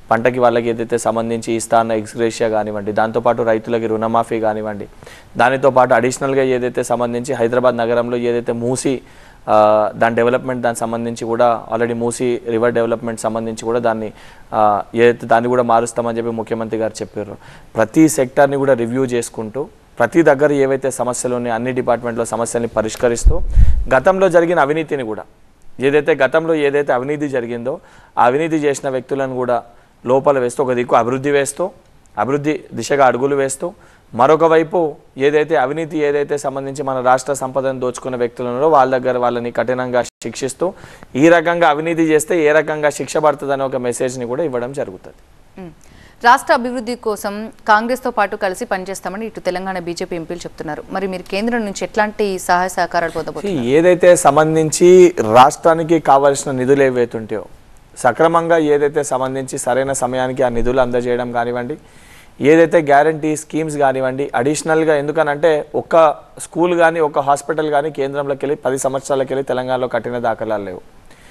పంటకి వాళ్ళకి ఏదైతే సంబంధించి ఇస్తా అన్న ఎక్స్గ్రేషియా కానివ్వండి దాంతోపాటు రైతులకి రుణమాఫీ కానివ్వండి దానితో పాటు అడిషనల్గా ఏదైతే సంబంధించి హైదరాబాద్ నగరంలో ఏదైతే మూసి ఆ, దాని డెవలప్మెంట్ దానికి సంబంధించి కూడా ఆల్రెడీ మూసి రివర్ డెవలప్మెంట్ సంబంధించి కూడా దాన్ని ఆ, ఏదైతే దాన్ని కూడా మారుస్తామని చెప్పి ముఖ్యమంత్రి గారు చెప్పారు ప్రతి సెక్టార్ని కూడా రివ్యూ చేసుకుంటూ ప్రతి దగ్గర ఏవైతే సమస్యలు ఉన్నాయో అన్ని డిపార్ట్మెంట్లో సమస్యల్ని పరిష్కరిస్తూ గతంలో జరిగిన అవినీతిని కూడా ఏదైతే గతంలో ఏదైతే అవినీతి జరిగిందో ఆ అవినీతి చేసిన వ్యక్తులను కూడా లోపల వేస్తూ ఒక దిక్కు అభివృద్ధి వేస్తూ అభివృద్ధి దిశగా అడుగులు వేస్తూ మరొక వైపు ఏదైతే అవినీతి ఏదైతే సంబంధించి మన రాష్ట్ర సంపదను దోచుకున్న వ్యక్తులు ఉన్నారో వాళ్ళ దగ్గర వాళ్ళని కఠినంగా శిక్షిస్తూ ఈ రకంగా అవినీతి చేస్తే ఏ రకంగా శిక్ష పడుతుందనే ఒక మెసేజ్ని కూడా ఇవ్వడం జరుగుతుంది ఉమ్. రాష్ట్ర అభివృద్ధి కోసం కాంగ్రెస్తో పాటు కలిసి పనిచేస్తామని ఇటు తెలంగాణ బీజేపీ ఎంపీలు చెప్తున్నారు మరి మీరు కేంద్రం నుంచి ఎట్లాంటి సహాయ సహకారాలు పొందబోతున్నారు See, ఏదైతే సంబంధించి రాష్ట్రానికి కావాల్సిన నిధులు ఏవైతే ఉంటాయో సక్రమంగా ఏదైతే సంబంధించి సరైన సమయానికి ఆ నిధులు అందజేయడం కానివ్వండి ఏదైతే గ్యారంటీ స్కీమ్స్ కానివ్వండి అడిషనల్గా ఎందుకనంటే ఒక్క స్కూల్ కానీ ఒక హాస్పిటల్ కానీ కేంద్రంలోకి వెళ్ళి పది సంవత్సరాలకి వెళ్ళి తెలంగాణలో కట్టిన దాఖలాలు లేవు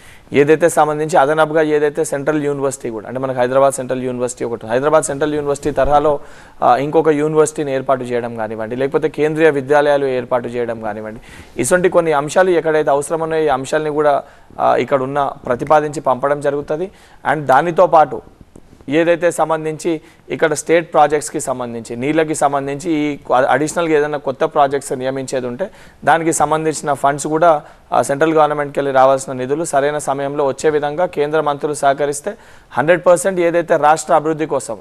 ఏదైతే సంబంధించి అదనపుగా ఏదైతే సెంట్రల్ యూనివర్సిటీ కూడా అంటే మనకు హైదరాబాద్ సెంట్రల్ యూనివర్సిటీ ఒకటి ఉంది. హైదరాబాద్ సెంట్రల్ యూనివర్సిటీ తరహాలో ఆ, ఇంకొక యూనివర్సిటీని ఏర్పాటు చేయడం కానివ్వండి లేకపోతే కేంద్రీయ విద్యాలయాలు ఏర్పాటు చేయడం కానివ్వండి ఇటువంటి కొన్ని అంశాలు ఎక్కడైతే అవసరమన్నాయో ఈ అంశాలని కూడా ఆ, ఇక్కడ ఉన్న ప్రతిపాదించి పంపడం జరుగుతుంది అండ్ దానితో పాటు ఏదైతే సంబంధించి ఇక్కడ స్టేట్ ప్రాజెక్ట్స్కి సంబంధించి నీళ్ళకి సంబంధించి ఈ అడిషనల్గా ఏదైనా కొత్త ప్రాజెక్ట్స్ నియమించేది ఉంటే దానికి సంబంధించిన ఫండ్స్ కూడా ఆ, సెంట్రల్ గవర్నమెంట్కి వెళ్ళి రావాల్సిన నిధులు సరైన సమయంలో వచ్చే విధంగా కేంద్ర మంత్రులు సహకరిస్తే హండ్రెడ్ పర్సెంట్ ఏదైతే రాష్ట్ర అభివృద్ధి కోసం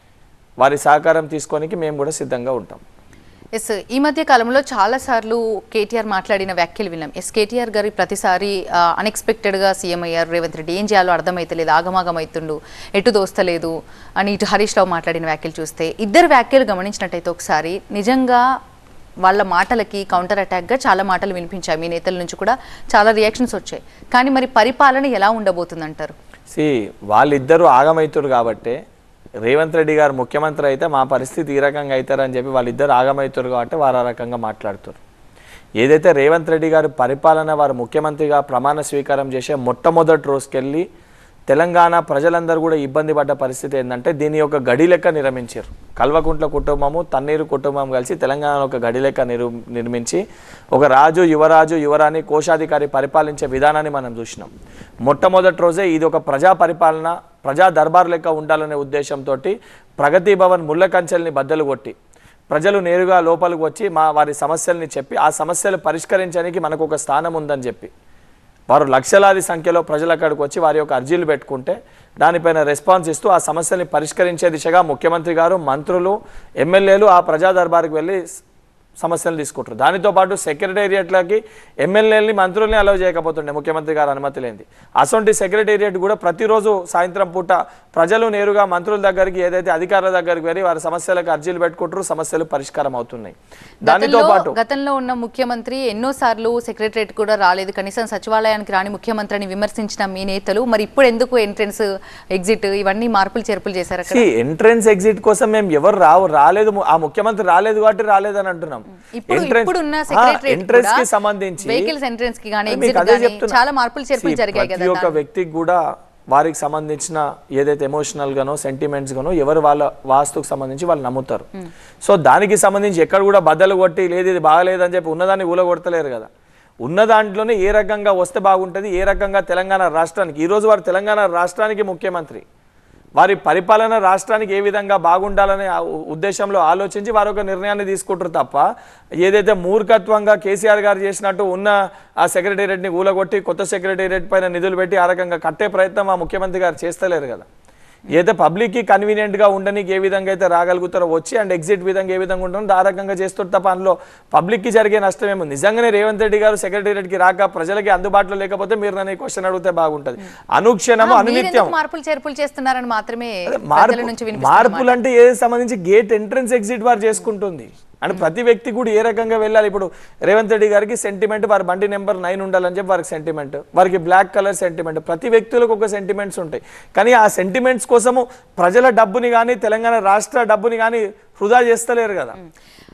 వారి సహకారం తీసుకోనికి మేము కూడా సిద్ధంగా ఉంటాం ఎస్ ఈ మధ్య కాలంలో చాలా సార్లు కేటీఆర్ మాట్లాడిన వ్యాఖ్యలు విన్నాం ఎస్ కేటీఆర్ గారి ప్రతిసారి అన్ఎక్స్పెక్టెడ్గా సీఎం అయ్యారు రేవంత్ రెడ్డి ఏం చేయాలో అర్థమైతలేదు ఆగమాగం అవుతుండు ఎటు దోస్తలేదు అని ఇటు హరీష్ రావు మాట్లాడిన వ్యాఖ్యలు చూస్తే ఇద్దరు వ్యాఖ్యలు గమనించినట్టయితే ఒకసారి నిజంగా వాళ్ళ మాటలకి కౌంటర్ అటాక్గా చాలా మాటలు వినిపించాయి మీ నేతల నుంచి కూడా చాలా రియాక్షన్స్ వచ్చాయి కానీ మరి పరిపాలన ఎలా ఉండబోతుందంటారు సి వాళ్ళిద్దరూ ఆగమైతురు కాబట్టే రేవంత్ రెడ్డి గారు ముఖ్యమంత్రి అయితే మా పరిస్థితి ఈ రకంగా అవుతారని చెప్పి వాళ్ళిద్దరు ఆగమవుతారు కాబట్టి వారు ఆ రకంగా మాట్లాడుతారు ఏదైతే రేవంత్ రెడ్డి గారు పరిపాలన వారు ముఖ్యమంత్రిగా ప్రమాణ స్వీకారం చేసే మొట్టమొదటి రోజుకెళ్ళి తెలంగాణ ప్రజలందరూ కూడా ఇబ్బంది పడ్డ పరిస్థితి ఏంటంటే దీని యొక్క గడి లెక్క నిర్మించారు కల్వకుంట్ల కుటుంబము తన్నీరు కుటుంబం కలిసి తెలంగాణ ఒక గడి లెక్క నిరు నిర్మించి ఒక రాజు యువరాజు యువరాణి కోశాధికారి పరిపాలించే విధానాన్ని మనం చూసినాం మొట్టమొదటి రోజే ఇది ఒక ప్రజా పరిపాలన ప్రజా దర్బార్ లెక్క ఉండాలనే ఉద్దేశంతో ప్రగతి భవన్ ముళ్ళ కంచెల్ని బద్దలు కొట్టి ప్రజలు నేరుగా లోపలికి వచ్చి మా వారి సమస్యల్ని చెప్పి ఆ సమస్యలు పరిష్కరించడానికి మనకు ఒక స్థానం ఉందని చెప్పి వారు లక్షలాది సంఖ్యలో ప్రజల అక్కడికి వచ్చి వారి యొక్క అర్జీలు పెట్టుకుంటే దానిపైన రెస్పాన్స్ ఇస్తూ ఆ సమస్యల్ని పరిష్కరించే దిశగా ముఖ్యమంత్రి గారు మంత్రులు ఎమ్మెల్యేలు ఆ ప్రజా దర్బార్కి వెళ్ళి సమస్యలు తీసుకుంటారు దానితో పాటు సెక్రటేరియట్లకి ఎమ్మెల్యేలని మంత్రుల్ని అలౌ చేయకపోతుండే ముఖ్యమంత్రి గారు అనుమతి లేనిది అసొంటి సెక్రటేరియట్ కూడా ప్రతిరోజు సాయంత్రం పూట ప్రజలు నేరుగా మంత్రుల దగ్గరికి ఏదైతే అధికారుల దగ్గరికి వెళ్ళి వారి సమస్యలకు అర్జీలు పెట్టుకుంటారు సమస్యలు పరిష్కారం అవుతున్నాయి దానితో గతంలో పాటు గతంలో ఉన్న ముఖ్యమంత్రి ఎన్నోసార్లు సెక్రటరేట్ కూడా రాలేదు కనీసం సచివాలయానికి రాని ముఖ్యమంత్రిని విమర్శించిన మీ నేతలు మరి ఇప్పుడు ఎందుకు ఎంట్రన్స్ ఎగ్జిట్ ఇవన్నీ మార్పులు చేర్పులు చేశారు అక్కడ సి ఎంట్రన్స్ ఎగ్జిట్ కోసం మేము ఎవరు రావు రాలేదు ము- ఆ ముఖ్యమంత్రి రాలేదు కాబట్టి రాలేదని అంటున్నాం ఇప్పుడు Entrance- ఇప్పుడు ఉన్న ఆ, సెక్రటరేట్ entrance కి సంబంధించి వెహికల్స్ ఎంట్రన్స్ కి కానీ మీకు ఎగ్జిట్ అదే కానీ చెప్తున్నా. చాలా మార్పులు చేర్పులు See, జరిగాయి ప్రతి కదా ఒక్క దాంట్లో. వ్యక్తికి కూడా వారికి సంబంధించిన ఏదైతే ఎమోషనల్ గానో సెంటిమెంట్స్ గానో ఎవరు వాళ్ళ వాస్తుకు సంబంధించి వాళ్ళు నమ్ముతారు సో దానికి సంబంధించి ఎక్కడ కూడా బద్దలు కొట్టి లేదు ఇది బాగలేదని చెప్పి ఉన్నదాన్ని ఊలగొడతలేరు కదా ఉన్న దాంట్లోనే ఏ రకంగా వస్తే బాగుంటుంది ఏ రకంగా తెలంగాణ రాష్ట్రానికి ఈరోజు వారు తెలంగాణ రాష్ట్రానికి ముఖ్యమంత్రి వారి పరిపాలన రాష్ట్రానికి ఏ విధంగా బాగుండాలనే ఆ ఉ- ఉద్దేశంలో ఆలోచించి వారు ఒక నిర్ణయాన్ని తీసుకుంటారు తప్ప ఏదైతే మూర్ఖత్వంగా కేసీఆర్ గారు చేసినట్టు ఉన్న ఆ సెక్రటేరియట్ని ఊలగొట్టి కొత్త సెక్రటేరియట్ పైన నిధులు పెట్టి ఆ రకంగా కట్టే ప్రయత్నం ఆ ముఖ్యమంత్రి గారు చేస్తలేరు కదా ఏదైతే పబ్లిక్కి కన్వీనియంట్గా ఉండడానికి ఏ విధంగా అయితే రాగలుగుతారో వచ్చి అండ్ ఎగ్జిట్ విధంగా ఏ విధంగా ఉంటుందో ఆ రకంగా చేస్తారు తప్ప అందులో పబ్లిక్కి జరిగే నష్టం ఏమో నిజంగానే రేవంత్ రెడ్డి గారు సెక్రటేరియట్కి రాక ప్రజలకి అందుబాటులో లేకపోతే మీరు నన్ను క్వశ్చన్ అడిగితే బాగుంటుంది అనుక్షణము ఆ, అనునిత్యం మీరెందుకు మార్పులు చేర్పులు చేస్తున్నారని మాత్రమే ప్రజల మార్పు నుంచి వినిపిస్తున్న మార్పులు అంటే ఏది సంబంధించి గేట్ ఎంట్రన్స్ ఎగ్జిట్ వారు చేసుకుంటుంది అంటే ప్రతి వ్యక్తి కూడా ఏ రకంగా వెళ్ళాలి ఇప్పుడు రేవంత్ రెడ్డి గారికి సెంటిమెంట్ వారి బండి నెంబర్ నైన్ ఉండాలని చెప్పి వారికి సెంటిమెంట్ వారికి బ్లాక్ కలర్ సెంటిమెంట్ ప్రతి వ్యక్తులకు ఒక సెంటిమెంట్స్ ఉంటాయి కానీ ఆ సెంటిమెంట్స్ కోసము ప్రజల డబ్బుని కానీ తెలంగాణ రాష్ట్ర డబ్బుని కానీ వృధా చేస్తలేరు కదా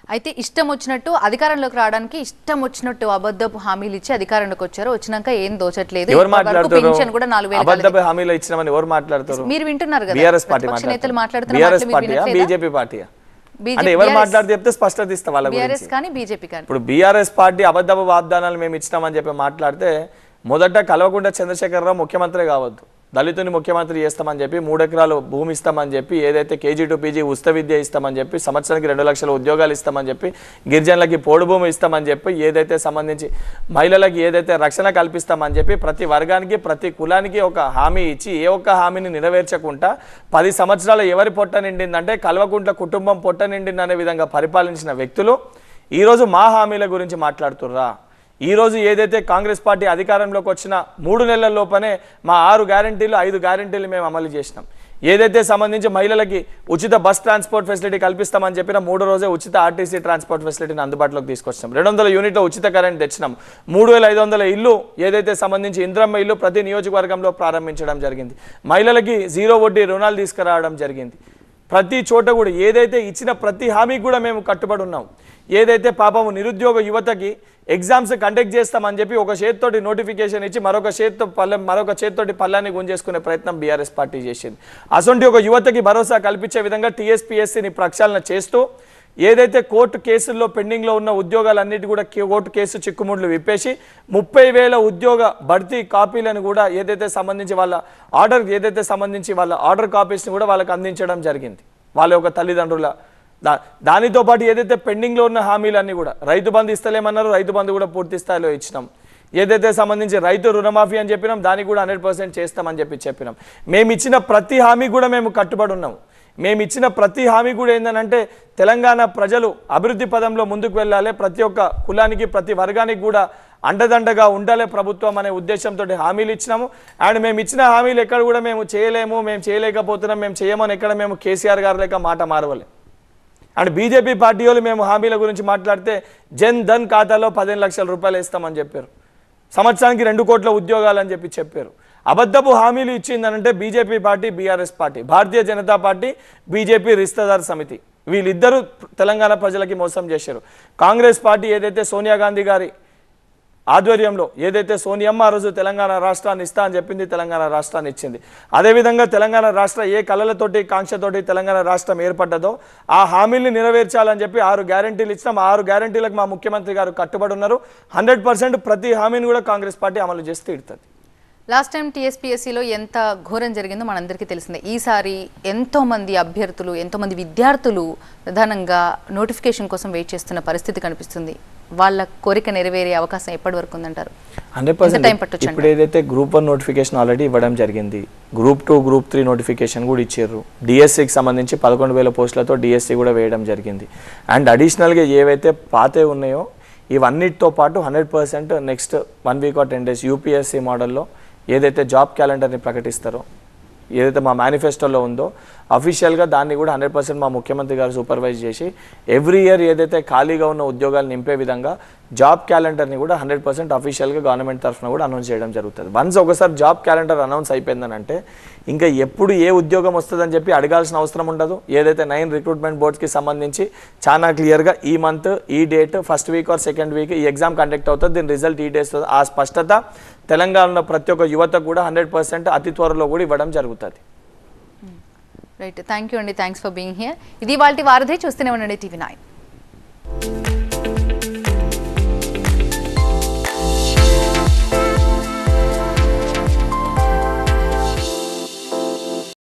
అయితే ఇష్టం వచ్చినట్టు అధికారంలోకి రావడానికి ఇష్టం వచ్చినట్టు అబద్ధపు హామీలు ఇచ్చి అధికారంలోకి వచ్చారు వచ్చినాక ఏం దోచట్లేదు ఎవరు ఇప్పటి వరకు మాట్లాడుతారు పెన్షన్ కూడా నాలుగు వేలు అబద్ధపు హామీలు ఇచ్చినామని ఎవరు మాట్లాడతారు మీరు వింటున్నారు కదా బీఆర్ఎస్ పార్టీ ప్రతిపక్ష నేతలు మాట్లాడుతున్న బీఆర్ఎస్ మాటలు మీరు పార్టీయా వినట్లేదా? బీజేపీ పార్టీయా BJP అంటే ఎవరు BRS మాట్లాడితే చెప్తే స్పష్టత ఇస్తా వాళ్ళ బీఆర్ఎస్ గురించి కానీ బీజేపీ కానీ ఇప్పుడు బీఆర్ఎస్ పార్టీ అబద్ధపు వాగ్దానాలు మేము ఇచ్చినామని చెప్పి మాట్లాడితే మొదట కల్వకుంట్ల చంద్రశేఖరరావు ముఖ్యమంత్రి కావద్దు దళితుని ముఖ్యమంత్రి చేస్తామని చెప్పి మూడు ఎకరాలు భూమి ఇస్తామని చెప్పి ఏదైతే కేజీ టు పీజీ ఉచిత విద్య ఇస్తామని చెప్పి సంవత్సరానికి రెండు లక్షల ఉద్యోగాలు ఇస్తామని చెప్పి గిరిజనులకి పోడు భూమి ఇస్తామని చెప్పి ఏదైతే సంబంధించి మహిళలకి ఏదైతే రక్షణ కల్పిస్తామని చెప్పి ప్రతి వర్గానికి ప్రతి కులానికి ఒక హామీ ఇచ్చి ఏ ఒక్క హామీని నెరవేర్చకుండా పది సంవత్సరాలు ఎవరి పొట్ట నిండిందంటే కల్వకుంట్ల కుటుంబం పొట్ట నిండింది అనే విధంగా పరిపాలించిన వ్యక్తులు ఈరోజు మా హామీల గురించి మాట్లాడుతుర్రా ఈరోజు ఏదైతే కాంగ్రెస్ పార్టీ అధికారంలోకి వచ్చిన మూడు నెలల లోపనే మా ఆరు గ్యారంటీలు ఐదు గ్యారంటీలు మేము అమలు చేసినాం ఏదైతే సంబంధించి మహిళలకి ఉచిత బస్ ట్రాన్స్పోర్ట్ ఫెసిలిటీ కల్పిస్తామని చెప్పిన మూడు రోజే ఉచిత ఆర్టీసీ ట్రాన్స్పోర్ట్ ఫెసిలిటీని అందుబాటులోకి తీసుకొచ్చినాం రెండు వందల యూనిట్ల ఉచిత కరెంట్ తెచ్చినాం మూడు వేల ఐదు వందల ఇల్లు ఏదైతే సంబంధించి ఇంద్రమ్మ ఇల్లు ప్రతి నియోజకవర్గంలో ప్రారంభించడం జరిగింది మహిళలకి జీరో వడ్డీ రుణాలు తీసుకురావడం జరిగింది ప్రతి చోట కూడా ఏదైతే ఇచ్చిన ప్రతి హామీకి కూడా మేము కట్టుబడి ఉన్నాం ఏదైతే పాపము నిరుద్యోగ యువతకి ఎగ్జామ్స్ కండక్ట్ చేస్తామని చెప్పి ఒక చేతితోటి నోటిఫికేషన్ ఇచ్చి మరొక చేతితో పల్లె మరొక చేతితోటి పల్లాన్ని గుంజేసుకునే ప్రయత్నం బీఆర్ఎస్ పార్టీ చేసింది అసొంటి ఒక యువతకి భరోసా కల్పించే విధంగా టీఎస్పీఎస్సీని ప్రక్షాళన చేస్తూ ఏదైతే కోర్టు కేసుల్లో పెండింగ్లో ఉన్న ఉద్యోగాలన్నిటి కూడా కే- కోర్టు కేసు చిక్కుముడ్లు విప్పేసి ముప్పై వేల ఉద్యోగ భర్తీ కాపీలను కూడా ఏదైతే సంబంధించి వాళ్ళ ఆర్డర్ ఏదైతే సంబంధించి వాళ్ళ ఆర్డర్ కాపీస్ని కూడా వాళ్ళకి అందించడం జరిగింది వాళ్ళ యొక్క తల్లిదండ్రుల దా దానితో పాటు ఏదైతే పెండింగ్లో ఉన్న హామీలన్నీ కూడా రైతు బంధు ఇస్తలేమన్నారు రైతు బంధు కూడా పూర్తి స్థాయిలో ఇచ్చినాం ఏదైతే సంబంధించి రైతు రుణమాఫీ అని చెప్పినాం దానికి కూడా హండ్రెడ్ పర్సెంట్ చేస్తామని చెప్పి చెప్పినాం మేము ఇచ్చిన ప్రతి హామీ కూడా మేము కట్టుబడి ఉన్నాం మేము ఇచ్చిన ప్రతి హామీ కూడా ఏంటంటే తెలంగాణ ప్రజలు అభివృద్ధి పదంలో ముందుకు వెళ్ళాలి ప్రతి ఒక్క కులానికి ప్రతి వర్గానికి కూడా అండదండగా ఉండాలి ప్రభుత్వం అనే ఉద్దేశంతో హామీలు ఇచ్చినాము అండ్ మేము ఇచ్చిన హామీలు ఎక్కడ కూడా మేము చేయలేము మేము చేయలేకపోతున్నాం మేము చేయమని ఎక్కడ మేము కేసీఆర్ గారు లేక మాట మారవలే అండ్ బీజేపీ పార్టీ వాళ్ళు మేము హామీల గురించి మాట్లాడితే జన్ ధన్ ఖాతాలో పదిహేను లక్షల రూపాయలు ఇస్తామని చెప్పారు సంవత్సరానికి రెండు కోట్ల ఉద్యోగాలు అని చెప్పి చెప్పారు అబద్ధపు హామీలు ఇచ్చిందనంటే BJP party BRS party Bharatiya Janata party BJP రిస్తదార్ సమితి వీళ్ళిద్దరూ తెలంగాణ ప్రజలకి మోసం చేశారు కాంగ్రెస్ పార్టీ ఏదైతే సోనియా గాంధీ గారి ఆధ్వర్యంలో ఏదైతే సోనియమ్మ ఆ రోజు తెలంగాణ రాష్ట్రాన్ని ఇస్తా అని చెప్పింది తెలంగాణ రాష్ట్రాన్ని ఇచ్చింది అదేవిధంగా తెలంగాణ రాష్ట్ర ఏ కళలతోటి కాంక్షతోటి తెలంగాణ రాష్ట్రం ఏర్పడ్డదో ఆ హామీల్ని నెరవేర్చాలని చెప్పి ఆరు గ్యారంటీలు ఇచ్చినాం ఆ ఆరు గ్యారంటీలకు మా ముఖ్యమంత్రి గారు కట్టుబడి ఉన్నారు హండ్రెడ్ ప్రతి హామీని కూడా కాంగ్రెస్ పార్టీ అమలు చేసి తీరుతుంది లాస్ట్ టైం టీఎస్పీఎస్సీలో ఎంత ఘోరం జరిగిందో మనందరికీ తెలిసిందే ఈసారి ఎంతో మంది అభ్యర్థులు ఎంతో మంది విద్యార్థులు ప్రధానంగా నోటిఫికేషన్ కోసం వెయిట్ చేస్తున్న పరిస్థితి కనిపిస్తుంది వాళ్ళ కోరిక నెరవేరే అవకాశం ఎప్పటి వరకు ఉందంటారు హండ్రెడ్ ఎంత పర్సెంట్ టైం పట్టొచ్చు ఇప్పుడు ఏదైతే గ్రూప్ వన్ నోటిఫికేషన్ ఆల్రెడీ ఇవ్వడం జరిగింది group two group three notification కూడా ఇచ్చారు డిఎస్సికి సంబంధించి పదకొండు వేల పోస్టులతో డిఎస్సి కూడా వేయడం జరిగింది అండ్ అడిషనల్గా ఏవైతే పాతే ఉన్నాయో ఇవన్నిటితో పాటు hundred percent next one week or ten days UPSC మోడల్లో ఏదైతే జాబ్ క్యాలెండర్ని ప్రకటిస్తారో ఏదైతే మా మేనిఫెస్టోలో ఉందో అఫీషియల్గా దాన్ని కూడా హండ్రెడ్ పర్సెంట్ మా ముఖ్యమంత్రి గారు సూపర్వైజ్ చేసి ఎవ్రీ ఇయర్ ఏదైతే ఖాళీగా ఉన్న ఉద్యోగాలు నింపే విధంగా జాబ్ క్యాలెండర్ని కూడా హండ్రెడ్ పర్సెంట్ అఫీషియల్గా గవర్నమెంట్ తరఫున కూడా అనౌన్స్ చేయడం జరుగుతుంది వన్స్ ఒకసారి జాబ్ క్యాలెండర్ అనౌన్స్ అయిపోయిందని అంటే ఇంకా ఎప్పుడు ఏ ఉద్యోగం వస్తుందని చెప్పి అడగాల్సిన అవసరం ఉండదు ఏదైతే నైన్ రిక్రూట్మెంట్ బోర్డ్స్కి సంబంధించి చాలా క్లియర్గా ఈ మంత్ ఈ date first week or second week ఈ ఎగ్జామ్ కండక్ట్ అవుతుంది దీని రిజల్ట్ ఈ డేస్ ఆ స్పష్టత తెలంగాణలో ప్రతి ఒక్క యువతకు కూడా హండ్రెడ్ పర్సెంట్ అతి త్వరలో కూడా ఇవ్వడం జరుగుతుంది రైట్ థ్యాంక్ యూ అండి థ్యాంక్స్ ఫర్ బీయింగ్ హియర్ ఇది వాళ్ళ వారధి చూస్తూనే ఉండండి టీవీ నైన్